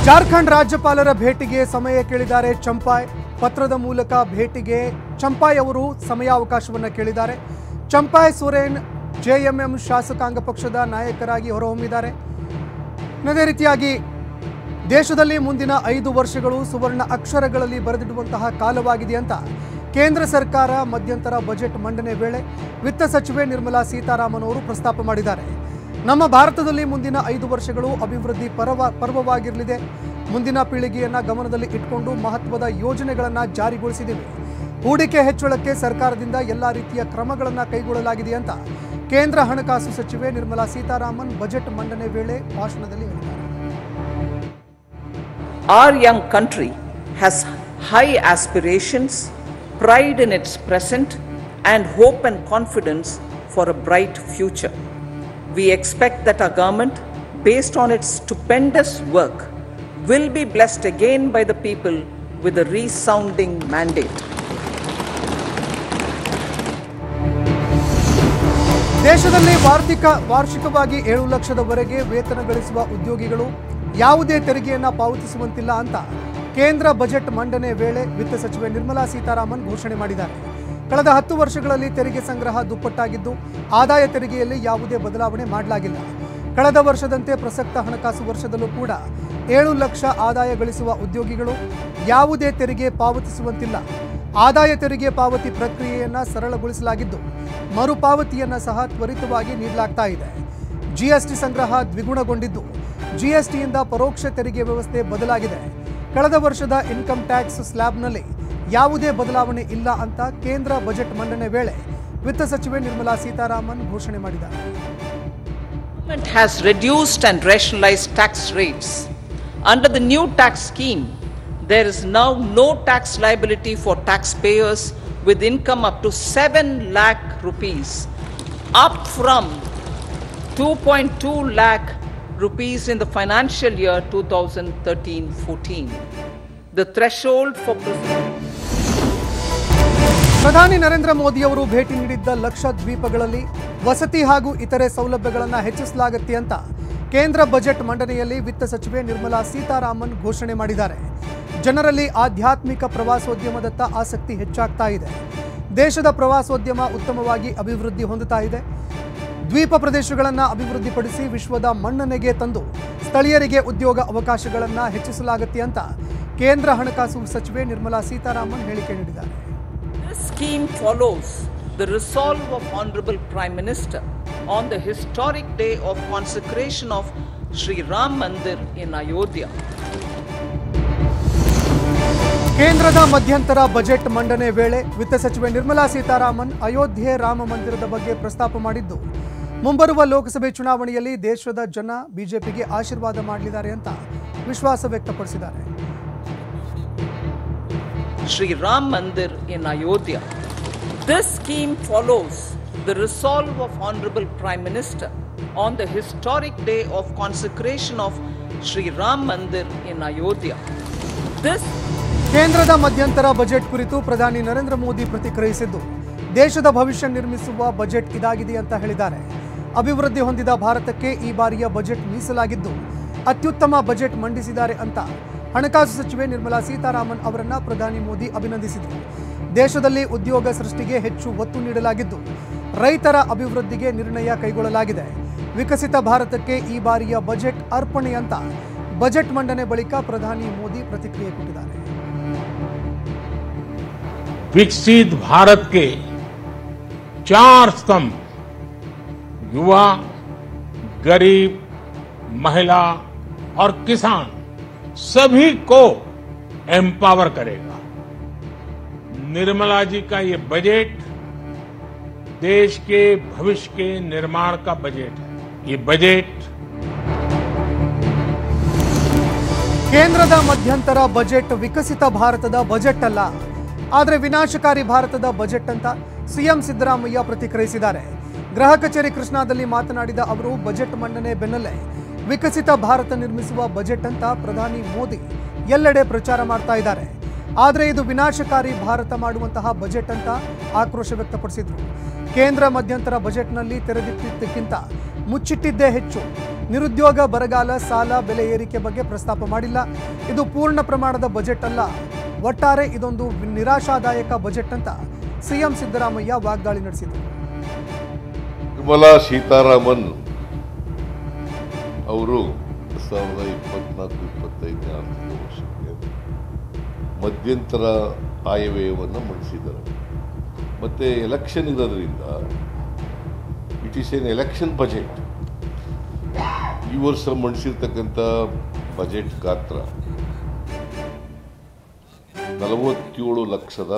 ಜಾರ್ಖಂಡ್ ರಾಜ್ಯಪಾಲರ ಭೇಟಿಗೆ ಸಮಯ ಕೇಳಿದ್ದಾರೆ ಚಂಪಾಯ್ ಪತ್ರದ ಮೂಲಕ ಭೇಟಿಗೆ ಚಂಪಾಯ್ ಅವರು ಸಮಯಾವಕಾಶವನ್ನು ಕೇಳಿದ್ದಾರೆ ಚಂಪಾಯ್ ಸೊರೇನ್ ಜೆಎಂಎಂ ಶಾಸಕಾಂಗ ಪಕ್ಷದ ನಾಯಕರಾಗಿ ಹೊರಹೊಮ್ಮಿದ್ದಾರೆ ಅದೇ ರೀತಿಯಾಗಿ ದೇಶದಲ್ಲಿ ಮುಂದಿನ ಐದು ವರ್ಷಗಳು ಸುವರ್ಣ ಅಕ್ಷರಗಳಲ್ಲಿ ಬರೆದಿಡುವಂತಹ ಕಾಲವಾಗಿದೆ ಅಂತ ಕೇಂದ್ರ ಸರ್ಕಾರ ಮಧ್ಯಂತರ ಬಜೆಟ್ ಮಂಡನೆ ವೇಳೆ ವಿತ್ತ ಸಚಿವೆ ನಿರ್ಮಲಾ ಸೀತಾರಾಮನ್ ಅವರು ಪ್ರಸ್ತಾಪ ಮಾಡಿದ್ದಾರೆ ನಮ್ಮ ಭಾರತದಲ್ಲಿ ಮುಂದಿನ ಐದು ವರ್ಷಗಳು ಅಭಿವೃದ್ಧಿ ಪರವ ಪರ್ವವಾಗಿರಲಿದೆ ಮುಂದಿನ ಪೀಳಿಗೆಯನ್ನ ಗಮನದಲ್ಲಿ ಇಟ್ಕೊಂಡು ಮಹತ್ವದ ಯೋಜನೆಗಳನ್ನು ಜಾರಿಗೊಳಿಸಿದ್ದೀವಿ ಹೂಡಿಕೆ ಹೆಚ್ಚಳಕ್ಕೆ ಸರ್ಕಾರದಿಂದ ಎಲ್ಲ ರೀತಿಯ ಕ್ರಮಗಳನ್ನು ಕೈಗೊಳ್ಳಲಾಗಿದೆ ಅಂತ ಕೇಂದ್ರ ಹಣಕಾಸು ಸಚಿವೆ ನಿರ್ಮಲಾ ಸೀತಾರಾಮನ್ ಬಜೆಟ್ ಮಂಡನೆ ವೇಳೆ ಭಾಷಣದಲ್ಲಿ ಹೇಳಿದ್ದಾರೆ Our young country has high aspirations, pride in its present, and hope and confidence for a bright future. We expect that our government, based on its stupendous work, will be blessed again by the people with a resounding mandate. ದೇಶದಲ್ಲಿ ವಾರ್ಷಿಕ ವಾರ್ಷಿಕವಾಗಿ ಏಳು ಲಕ್ಷದವರೆಗೆ ವೇತನ ಗಳಿಸುವ ಉದ್ಯೋಗಿಗಳು ಯಾವುದೇ ತೆರಿಗೆಯನ್ನ ಪಾವತಿಸುವಂತಿಲ್ಲ ಅಂತ ಕೇಂದ್ರ ಬಜೆಟ್ ಮಂಡನೆ ವೇಳೆ ವಿತ್ತ ಸಚಿವೆ ನಿರ್ಮಲಾ ಸೀತಾರಾಮನ್ ಘೋಷಣೆ ಮಾಡಿದ್ದಾರೆ ಕಳೆದ ಹತ್ತು ವರ್ಷಗಳಲ್ಲಿ ತೆರಿಗೆ ಸಂಗ್ರಹ ದುಪ್ಪಟ್ಟಾಗಿದ್ದು ಆದಾಯ ತೆರಿಗೆಯಲ್ಲಿ ಯಾವುದೇ ಬದಲಾವಣೆ ಮಾಡಲಾಗಿಲ್ಲ ಕಳೆದ ವರ್ಷದಂತೆ ಪ್ರಸಕ್ತ ಹಣಕಾಸು ವರ್ಷದಲ್ಲೂ ಕೂಡ ಏಳು ಲಕ್ಷ ಆದಾಯ ಗಳಿಸುವ ಉದ್ಯೋಗಿಗಳು ಯಾವುದೇ ತೆರಿಗೆ ಪಾವತಿಸುವಂತಿಲ್ಲ ಆದಾಯ ತೆರಿಗೆ ಪಾವತಿ ಪ್ರಕ್ರಿಯೆಯನ್ನ ಸರಳಗೊಳಿಸಲಾಗಿದ್ದು ಮರುಪಾವತಿಯನ್ನ ಸಹ ತ್ವರಿತವಾಗಿ ನೀಡಲಾಗ್ತಾ ಇದೆ ಜಿಎಸ್ಟಿ ಸಂಗ್ರಹ ದ್ವಿಗುಣಗೊಂಡಿದ್ದು ಜಿಎಸ್ಟಿಯಿಂದ ಪರೋಕ್ಷ ತೆರಿಗೆ ವ್ಯವಸ್ಥೆ ಬದಲಾಗಿದೆ ಕಳೆದ ವರ್ಷದ ಇನ್ಕಮ್ ಟ್ಯಾಕ್ಸ್ ಸ್ಲ್ಯಾಬ್ನಲ್ಲಿ ಯಾವುದೇ ಬದಲಾವಣೆ ಇಲ್ಲ ಅಂತ ಕೇಂದ್ರ ಬಜೆಟ್ ಮಂಡನೆ ವೇಳೆ ವಿತ್ತ ಸಚಿವೆ ನಿರ್ಮಲಾ ಸೀತಾರಾಮನ್ ಘೋಷಣೆ ಮಾಡಿದ್ದಾರೆ government has reduced and rationalized tax rates. Under the new tax scheme, there is now no tax liability for taxpayers with income up to 7 lakh rupees, up from 2.2 lakh rupees in the financial year 2013-14. The threshold for proceeding ಪ್ರಧಾನಿ ನರೇಂದ್ರ ಮೋದಿ ಅವರು ಭೇಟಿ ನೀಡಿದ್ದ ಲಕ್ಷದ್ವೀಪಗಳಲ್ಲಿ ವಸತಿ ಹಾಗೂ ಇತರೆ ಸೌಲಭ್ಯಗಳನ್ನು ಹೆಚ್ಚಿಸಲಾಗುತ್ತೆ ಅಂತ ಕೇಂದ್ರ ಬಜೆಟ್ ಮಂಡನೆಯಲ್ಲಿ ವಿತ್ತ ಸಚಿವೆ ನಿರ್ಮಲಾ ಸೀತಾರಾಮನ್ ಘೋಷಣೆ ಮಾಡಿದ್ದಾರೆ ಜನರಲ್ಲಿ ಆಧ್ಯಾತ್ಮಿಕ ಪ್ರವಾಸೋದ್ಯಮದತ್ತ ಆಸಕ್ತಿ ಹೆಚ್ಚಾಗ್ತಾ ಇದೆ ದೇಶದ ಪ್ರವಾಸೋದ್ಯಮ ಉತ್ತಮವಾಗಿ ಅಭಿವೃದ್ಧಿ ಹೊಂದುತ್ತಾ ಇದೆ ದ್ವೀಪ ಪ್ರದೇಶಗಳನ್ನು ಅಭಿವೃದ್ಧಿಪಡಿಸಿ ವಿಶ್ವದ ಮನ್ನಣೆಗೆ ತಂದು ಸ್ಥಳೀಯರಿಗೆ ಉದ್ಯೋಗ ಅವಕಾಶಗಳನ್ನು ಹೆಚ್ಚಿಸಲಾಗುತ್ತೆ ಅಂತ ಕೇಂದ್ರ ಹಣಕಾಸು ಸಚಿವೆ ನಿರ್ಮಲಾ ಸೀತಾರಾಮನ್ ಹೇಳಿಕೆ ನೀಡಿದ್ದಾರೆ This scheme follows the resolve of Honorable Prime Minister on the historic day of consecration of Sri Ram Mandir in Ayodhya. ಕೇಂದ್ರದ ಮಧ್ಯಂತರ ಬಜೆಟ್ ಮಂಡನೆ ವೇಳೆ ವಿತ್ತ ಸಚಿವೆ ನಿರ್ಮಲಾ ಸೀತಾರಾಮನ್ ಅಯೋಧ್ಯೆ ರಾಮ ಮಂದಿರದ ಬಗ್ಗೆ ಪ್ರಸ್ತಾಪ ಮಾಡಿದ್ದು ಮುಂಬರುವ ಲೋಕಸಭೆ ಚುನಾವಣೆಯಲ್ಲಿ ದೇಶದ ಜನ ಬಿಜೆಪಿಗೆ ಆಶೀರ್ವಾದ ಮಾಡಲಿದ್ದಾರೆ ಅಂತ ವಿಶ್ವಾಸ ವ್ಯಕ್ತಪಡಿಸಿದ್ದಾರೆ Sri Ram Mandir in Ayodhya. This scheme follows the resolve of Honorable Prime Minister on the historic day of consecration of Sri Ram Mandir in Ayodhya. This ಕೇಂದ್ರದ ಮಧ್ಯಂತರ ಬಜೆಟ್ ಕುರಿತು ಪ್ರಧಾನಿ ನರೇಂದ್ರ ಮೋದಿ ಪ್ರತಿಕ್ರಿಯಿಸಿದ್ದು ದೇಶದ ಭವಿಷ್ಯ ನಿರ್ಮಿಸುವ ಬಜೆಟ್ ಇದಾಗಿದೆ ಅಂತ ಹೇಳಿದ್ದಾರೆ ಅಭಿವೃದ್ಧಿ ಹೊಂದಿದ ಭಾರತಕ್ಕೆ ಈ ಬಾರಿಯ ಬಜೆಟ್ ಮೀಸಲಾಗಿದ್ದು ಅತ್ಯುತ್ತಮ ಬಜೆಟ್ ಮಂಡಿಸಿದ್ದಾರೆ ಅಂತ ಹಣಕಾಸು ಸಚಿವೆ ನಿರ್ಮಲಾ ಸೀತಾರಾಮನ್ ಅವರನ್ನ ಪ್ರಧಾನಿ ಮೋದಿ ಅಭಿನಂದಿಸಿದರು ದೇಶದಲ್ಲಿ ಉದ್ಯೋಗ ಸೃಷ್ಟಿಗೆ ಹೆಚ್ಚು ಒತ್ತು ನೀಡಲಾಗಿದ್ದು ರೈತರ ಅಭಿವೃದ್ಧಿಗೆ ನಿರ್ಣಯ ಕೈಗೊಳ್ಳಲಾಗಿದೆ ವಿಕಸಿತ ಭಾರತಕ್ಕೆ ಈ ಬಾರಿಯ ಬಜೆಟ್ ಅರ್ಪಣೆ ಅಂತ ಬಜೆಟ್ ಮಂಡನೆ ಬಳಿಕ ಪ್ರಧಾನಿ ಮೋದಿ ಪ್ರತಿಕ್ರಿಯೆ ಕೊಟ್ಟಿದ್ದಾರೆ विकसित भारत के चार स्तंभ युवा गरीब महिला और किसान सभी को एम्पावर करेगा निर्मला जी का ये बजट देश के भविष्य के निर्माण का बजट है ये बजट ಕೇಂದ್ರದ ಮಧ್ಯಂತರ ಬಜೆಟ್ ವಿಕಸಿತ ಭಾರತದ ಬಜೆಟ್ ಅಲ್ಲ ಆದರೆ ವಿನಾಶಕಾರಿ ಭಾರತದ ಬಜೆಟ್ ಅಂತ ಸಿಎಂ ಸಿದ್ದರಾಮಯ್ಯ ಪ್ರತಿಕ್ರಿಯಿಸಿದ್ದಾರೆ ಗೃಹ ಕಚೇರಿ ಕೃಷ್ಣಾದಲ್ಲಿ ಮಾತನಾಡಿದ ಅವರು ಬಜೆಟ್ ಮಂಡನೆ ಬೆನ್ನಲ್ಲೇ ವಿಕಸಿತ ಭಾರತ ನಿರ್ಮಿಸುವ ಬಜೆಟ್ ಅಂತ ಪ್ರಧಾನಿ ಮೋದಿ ಎಲ್ಲೆಡೆ ಪ್ರಚಾರ ಮಾಡ್ತಾ ಇದ್ದಾರೆ ಆದರೆ ಇದು ವಿನಾಶಕಾರಿ ಭಾರತ ಮಾಡುವಂತಹ ಬಜೆಟ್ ಅಂತ ಆಕ್ರೋಶ ವ್ಯಕ್ತಪಡಿಸಿದ್ರು ಕೇಂದ್ರ ಮಧ್ಯಂತರ ಬಜೆಟ್ನಲ್ಲಿ ತೆರೆದಿಟ್ಟಿದ್ದಕ್ಕಿಂತ ಮುಚ್ಚಿಟ್ಟಿದ್ದೇ ಹೆಚ್ಚು ನಿರುದ್ಯೋಗ ಬರಗಾಲ ಸಾಲ ಬೆಲೆ ಏರಿಕೆ ಬಗ್ಗೆ ಪ್ರಸ್ತಾಪ ಮಾಡಿಲ್ಲ ಇದು ಪೂರ್ಣ ಪ್ರಮಾಣದ ಬಜೆಟ್ ಅಲ್ಲ ಒಟ್ಟಾರೆ ಇದೊಂದು ನಿರಾಶಾದಾಯಕ ಬಜೆಟ್ ಅಂತ ಸಿಎಂ ಸಿದ್ದರಾಮಯ್ಯ ವಾಗ್ದಾಳಿ ನಡೆಸಿದರು ನಿರ್ಮಲಾ ಸೀತಾರಾಮನ್ ಅವರು ಸಾವಿರದ ಇಪ್ಪತ್ನಾಲ್ಕು ಇಪ್ಪತ್ತೈದನೇ ಆರ್ಥಿಕ ವರ್ಷಕ್ಕೆ ಮಧ್ಯಂತರ ಆಯವ್ಯಯವನ್ನು ಮಂಡಿಸಿದ್ದಾರೆ ಮತ್ತು ಎಲೆಕ್ಷನ್ ಇರೋದ್ರಿಂದ it is an election budget ಈ ವರ್ಷ ಮಂಡಿಸಿರ್ತಕ್ಕಂಥ ಬಜೆಟ್ ಗಾತ್ರ ನಲವತ್ತೇಳು ಲಕ್ಷದ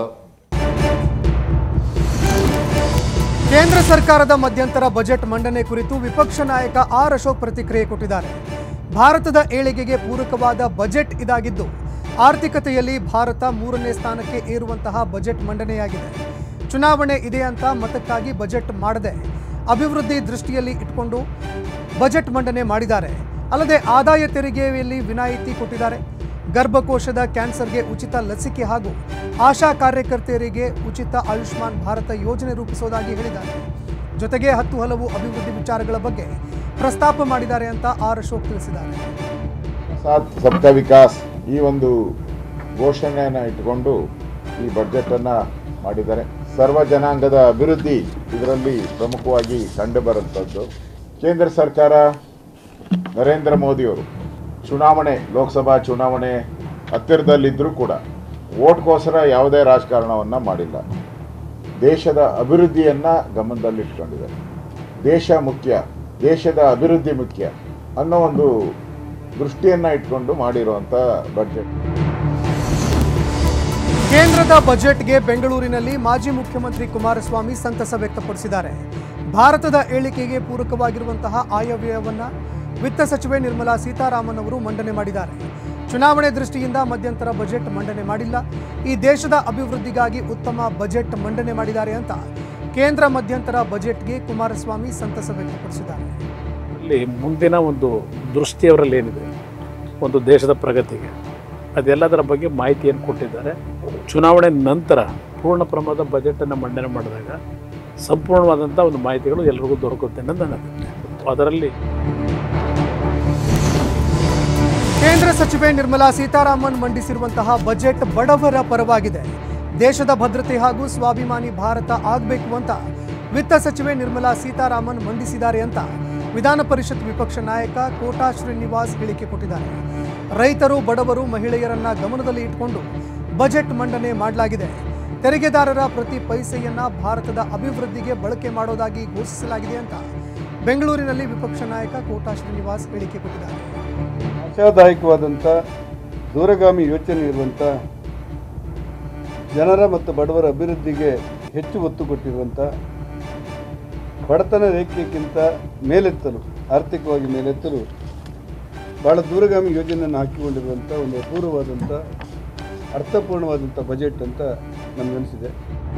ಕೇಂದ್ರ ಸರ್ಕಾರದ ಮಧ್ಯಂತರ ಬಜೆಟ್ ಮಂಡನೆ ಕುರಿತು ವಿಪಕ್ಷ ನಾಯಕ ಆರ್ ಅಶೋಕ್ ಪ್ರತಿಕ್ರಿಯೆ ಕೊಟ್ಟಿದ್ದಾರೆ ಭಾರತದ ಏಳಿಗೆಗೆ ಪೂರಕವಾದ ಬಜೆಟ್ ಇದಾಗಿದ್ದು ಆರ್ಥಿಕತೆಯಲ್ಲಿ ಭಾರತ ಮೂರನೇ ಸ್ಥಾನಕ್ಕೆ ಏರುವಂತಹ ಬಜೆಟ್ ಮಂಡನೆಯಾಗಿದೆ ಚುನಾವಣೆ ಇದೆ ಅಂತ ಮತಕ್ಕಾಗಿ ಬಜೆಟ್ ಮಾಡದೆ ಅಭಿವೃದ್ಧಿ ದೃಷ್ಟಿಯಲ್ಲಿ ಇಟ್ಕೊಂಡು ಬಜೆಟ್ ಮಂಡನೆ ಮಾಡಿದ್ದಾರೆ ಅಲ್ಲದೆ ಆದಾಯ ತೆರಿಗೆಯಲ್ಲಿ ವಿನಾಯಿತಿ ಕೊಟ್ಟಿದ್ದಾರೆ ಗರ್ಭಕೋಶದ ಕ್ಯಾನ್ಸರ್ಗೆ ಉಚಿತ ಲಸಿಕೆ ಹಾಗೂ ಆಶಾ ಕಾರ್ಯಕರ್ತೆಯರಿಗೆ ಉಚಿತ ಆಯುಷ್ಮಾನ್ ಭಾರತ ಯೋಜನೆ ರೂಪಿಸೋದಾಗಿ ಹೇಳಿದ್ದಾರೆ ಜೊತೆಗೆ ಹತ್ತು ಹಲವು ಅಭಿವೃದ್ಧಿ ವಿಚಾರಗಳ ಬಗ್ಗೆ ಪ್ರಸ್ತಾಪ ಮಾಡಿದ್ದಾರೆ ಅಂತ ಆರ್ ಅಶೋಕ್ ತಿಳಿಸಿದ್ದಾರೆ ಸಾಥ್ ಸಬ್ಕಾ ವಿಕಾಸ್ ಈ ಒಂದು ಘೋಷಣೆಯನ್ನು ಇಟ್ಟುಕೊಂಡು ಈ ಬಜೆಟ್ ಅನ್ನ ಮಾಡಿದ್ದಾರೆ ಸರ್ವ ಜನಾಂಗದ ಅಭಿವೃದ್ಧಿ ಇದರಲ್ಲಿ ಪ್ರಮುಖವಾಗಿ ಕಂಡು ಬರುವಂಥದ್ದು ಕೇಂದ್ರ ಸರ್ಕಾರ ನರೇಂದ್ರ ಮೋದಿಯವರು ಚುನಾವಣೆ ಲೋಕಸಭಾ ಚುನಾವಣೆ ಹತ್ತಿರದಲ್ಲಿದ್ದರೂ ಕೂಡ ಓಟ್ಗೋಸ್ಕರ ಯಾವುದೇ ರಾಜಕಾರಣವನ್ನು ಮಾಡಿಲ್ಲ ದೇಶದ ಅಭಿವೃದ್ಧಿಯನ್ನ ಗಮನದಲ್ಲಿಟ್ಕೊಂಡಿದ್ದಾರೆ ದೇಶ ಮುಖ್ಯ ದೇಶದ ಅಭಿವೃದ್ಧಿ ಮುಖ್ಯ ಅನ್ನೋ ಒಂದು ದೃಷ್ಟಿಯನ್ನ ಇಟ್ಕೊಂಡು ಮಾಡಿರುವಂತ ಬಜೆಟ್ ಕೇಂದ್ರದ ಬಜೆಟ್ಗೆ ಬೆಂಗಳೂರಿನಲ್ಲಿ ಮಾಜಿ ಮುಖ್ಯಮಂತ್ರಿ ಕುಮಾರಸ್ವಾಮಿ ಸಂತಸ ವ್ಯಕ್ತಪಡಿಸಿದ್ದಾರೆ ಭಾರತದ ಏಳಿಗೆಗೆ ಪೂರಕವಾಗಿರುವಂತಹ ಆಯವ್ಯಯವನ್ನ ವಿತ್ತ ಸಚಿವೆ ನಿರ್ಮಲಾ ಸೀತಾರಾಮನ್ ಅವರು ಮಂಡನೆ ಮಾಡಿದ್ದಾರೆ ಚುನಾವಣೆ ದೃಷ್ಟಿಯಿಂದ ಮಧ್ಯಂತರ ಬಜೆಟ್ ಮಂಡನೆ ಮಾಡಿಲ್ಲ ಈ ದೇಶದ ಅಭಿವೃದ್ಧಿಗಾಗಿ ಉತ್ತಮ ಬಜೆಟ್ ಮಂಡನೆ ಮಾಡಿದ್ದಾರೆ ಅಂತ ಕೇಂದ್ರ ಮಧ್ಯಂತರ ಬಜೆಟ್ಗೆ ಕುಮಾರಸ್ವಾಮಿ ಸಂತಸ ವ್ಯಕ್ತಪಡಿಸಿದ್ದಾರೆ ಅಲ್ಲಿ ಮುಂದಿನ ಒಂದು ದೃಷ್ಟಿ ಅವರಲ್ಲಿ ಏನಿದೆ ಒಂದು ದೇಶದ ಪ್ರಗತಿಗೆ ಅದೆಲ್ಲದರ ಬಗ್ಗೆ ಮಾಹಿತಿಯನ್ನು ಕೊಟ್ಟಿದ್ದಾರೆ ಚುನಾವಣೆ ನಂತರ ಪೂರ್ಣ ಪ್ರಮಾಣದ ಬಜೆಟನ್ನು ಮಂಡನೆ ಮಾಡಿದಾಗ ಸಂಪೂರ್ಣವಾದಂಥ ಒಂದು ಮಾಹಿತಿಗಳು ಎಲ್ರಿಗೂ ದೊರಕುತ್ತೆ ಅನ್ನೋದು ನನ್ನ ಅಭಿಪ್ರಾಯ ಅದರಲ್ಲಿ ಕೇಂದ್ರ ಸಚಿವೆ ನಿರ್ಮಲಾ ಸೀತಾರಾಮನ್ ಮಂಡಿಸಿರುವಂತಹ ಬಜೆಟ್ ಬಡವರ ಪರವಾಗಿದೆ ದೇಶದ ಭದ್ರತೆ ಹಾಗೂ ಸ್ವಾಭಿಮಾನಿ ಭಾರತ ಆಗಬೇಕು ಅಂತ ವಿತ್ತ ಸಚಿವೆ ನಿರ್ಮಲಾ ಸೀತಾರಾಮನ್ ಮಂಡಿಸಿದ್ದಾರೆ ಅಂತ ವಿಧಾನ ಪರಿಷತ್ ವಿಪಕ್ಷ ನಾಯಕ ಕೋಟಾ ಶ್ರೀನಿವಾಸ್ ಹೇಳಿಕೆ ಕೊಟ್ಟಿದ್ದಾರೆ ರೈತರು ಬಡವರು ಮಹಿಳೆಯರನ್ನ ಗಮನದಲ್ಲಿ ಇಟ್ಕೊಂಡು ಬಜೆಟ್ ಮಂಡನೆ ಮಾಡಲಾಗಿದೆ ತೆರಿಗೆದಾರರ ಪ್ರತಿ ಪೈಸೆಯನ್ನ ಭಾರತದ ಅಭಿವೃದ್ಧಿಗೆ ಬಳಕೆ ಮಾಡೋದಾಗಿ ಘೋಷಿಸಲಾಗಿದೆ ಅಂತ ಬೆಂಗಳೂರಿನಲ್ಲಿ ವಿಪಕ್ಷ ನಾಯಕ ಕೋಟಾ ಶ್ರೀನಿವಾಸ್ ಹೇಳಿಕೆ ಕೊಟ್ಟಿದ್ದಾರೆ ಆಶಾದಾಯಕವಾದಂಥ ದೂರಗಾಮಿ ಯೋಚನೆ ಇರುವಂಥ ಜನರ ಮತ್ತು ಬಡವರ ಅಭಿವೃದ್ಧಿಗೆ ಹೆಚ್ಚು ಒತ್ತು ಕೊಟ್ಟಿರುವಂಥ ಬಡತನ ರೇಖೆಗಿಂತ ಮೇಲೆತ್ತಲು ಆರ್ಥಿಕವಾಗಿ ಮೇಲೆತ್ತಲು ಭಾಳ ದೂರಗಾಮಿ ಯೋಜನೆಯನ್ನು ಹಾಕಿಕೊಂಡಿರುವಂಥ ಒಂದು ಅಪೂರ್ವವಾದಂಥ ಅರ್ಥಪೂರ್ಣವಾದಂಥ ಬಜೆಟ್ ಅಂತ ನಮಗನಿಸಿದೆ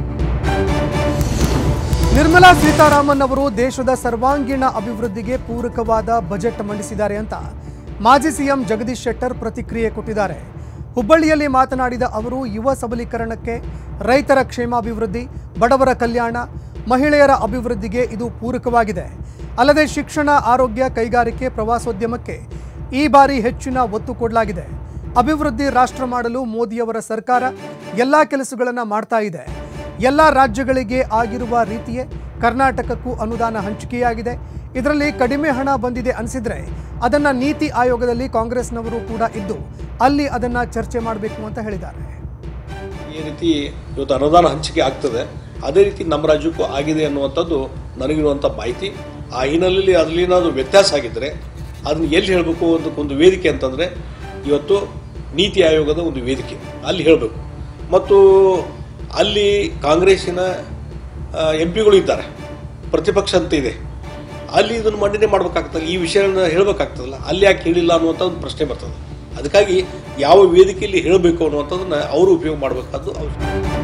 ನಿರ್ಮಲಾ ಸೀತಾರಾಮನ್ ಅವರು ದೇಶದ ಸರ್ವಾಂಗೀಣ ಅಭಿವೃದ್ಧಿಗೆ ಪೂರಕವಾದ ಬಜೆಟ್ ಮಂಡಿಸಿದ್ದಾರೆ ಅಂತ ಮಾಜಿ ಸಿಎಂ ಜಗದೀಶ್ ಶೆಟ್ಟರ್ ಪ್ರತಿಕ್ರಿಯೆ ಕೊಟ್ಟಿದ್ದಾರೆ ಹುಬ್ಬಳ್ಳಿಯಲ್ಲಿ ಮಾತನಾಡಿದ ಅವರು ಯುವ ಸಬಲೀಕರಣಕ್ಕೆ ರೈತರ ಕ್ಷೇಮಾಭಿವೃದ್ಧಿ ಬಡವರ ಕಲ್ಯಾಣ ಮಹಿಳೆಯರ ಅಭಿವೃದ್ಧಿಗೆ ಇದು ಪೂರಕವಾಗಿದೆ ಅಲ್ಲದೆ ಶಿಕ್ಷಣ ಆರೋಗ್ಯ ಕೈಗಾರಿಕೆ ಪ್ರವಾಸೋದ್ಯಮಕ್ಕೆ ಈ ಬಾರಿ ಹೆಚ್ಚಿನ ಒತ್ತು ಕೊಡಲಾಗಿದೆ ಅಭಿವೃದ್ಧಿ ರಾಷ್ಟ್ರ ಮಾಡಲು ಮೋದಿಯವರ ಸರ್ಕಾರ ಎಲ್ಲ ಕೆಲಸಗಳನ್ನು ಮಾಡ್ತಾ ಇದೆ ಎಲ್ಲ ರಾಜ್ಯಗಳಿಗೆ ಆಗಿರುವ ರೀತಿಯೇ ಕರ್ನಾಟಕಕ್ಕೂ ಅನುದಾನ ಹಂಚಿಕೆಯಾಗಿದೆ ಇದರಲ್ಲಿ ಕಡಿಮೆ ಹಣ ಬಂದಿದೆ ಅನಿಸಿದ್ರೆ ಅದನ್ನ ನೀತಿ ಆಯೋಗದಲ್ಲಿ ಕಾಂಗ್ರೆಸ್ನವರು ಕೂಡ ಇದ್ದು ಅಲ್ಲಿ ಅದನ್ನ ಚರ್ಚೆ ಮಾಡಬೇಕು ಅಂತ ಹೇಳಿದ್ದಾರೆ ಈ ರೀತಿ ಇವತ್ತು ಅನುದಾನ ಹಂಚಿಕೆ ಆಗ್ತದೆ ಅದೇ ರೀತಿ ನಮ್ಮ ರಾಜ್ಯಕ್ಕೂ ಆಗಿದೆ ಅನ್ನುವಂಥದ್ದು ನನಗಿರುವಂಥ ಮಾಹಿತಿ ಆ ಹಿನ್ನೆಲೆಯಲ್ಲಿ ಅದರಲ್ಲಿ ಏನಾದರೂ ವ್ಯತ್ಯಾಸ ಆಗಿದ್ದರೆ ಅದನ್ನು ಎಲ್ಲಿ ಹೇಳಬೇಕು ಒಂದು ವೇದಿಕೆ ಅಂತಂದರೆ ಇವತ್ತು ನೀತಿ ಆಯೋಗದ ಒಂದು ವೇದಿಕೆ ಅಲ್ಲಿ ಹೇಳಬೇಕು ಮತ್ತು ಅಲ್ಲಿ ಕಾಂಗ್ರೆಸ್ಸಿನ ಎಂ ಪಿಗಳು ಇದ್ದಾರೆ ಪ್ರತಿಪಕ್ಷ ಅಂತ ಇದೆ ಅಲ್ಲಿ ಇದನ್ನು ಮಂಡನೆ ಮಾಡಬೇಕಾಗ್ತದೆ ಈ ವಿಷಯನ ಹೇಳಬೇಕಾಗ್ತದಲ್ಲ ಅಲ್ಲಿ ಯಾಕೆ ಹೇಳಿಲ್ಲ ಅನ್ನುವಂಥ ಒಂದು ಪ್ರಶ್ನೆ ಬರ್ತದೆ ಅದಕ್ಕಾಗಿ ಯಾವ ವೇದಿಕೆಯಲ್ಲಿ ಹೇಳಬೇಕು ಅನ್ನುವಂಥದ್ದನ್ನ ಅವರು ಉಪಯೋಗ ಮಾಡಬೇಕಾದ್ದು ಅವಶ್ಯಕ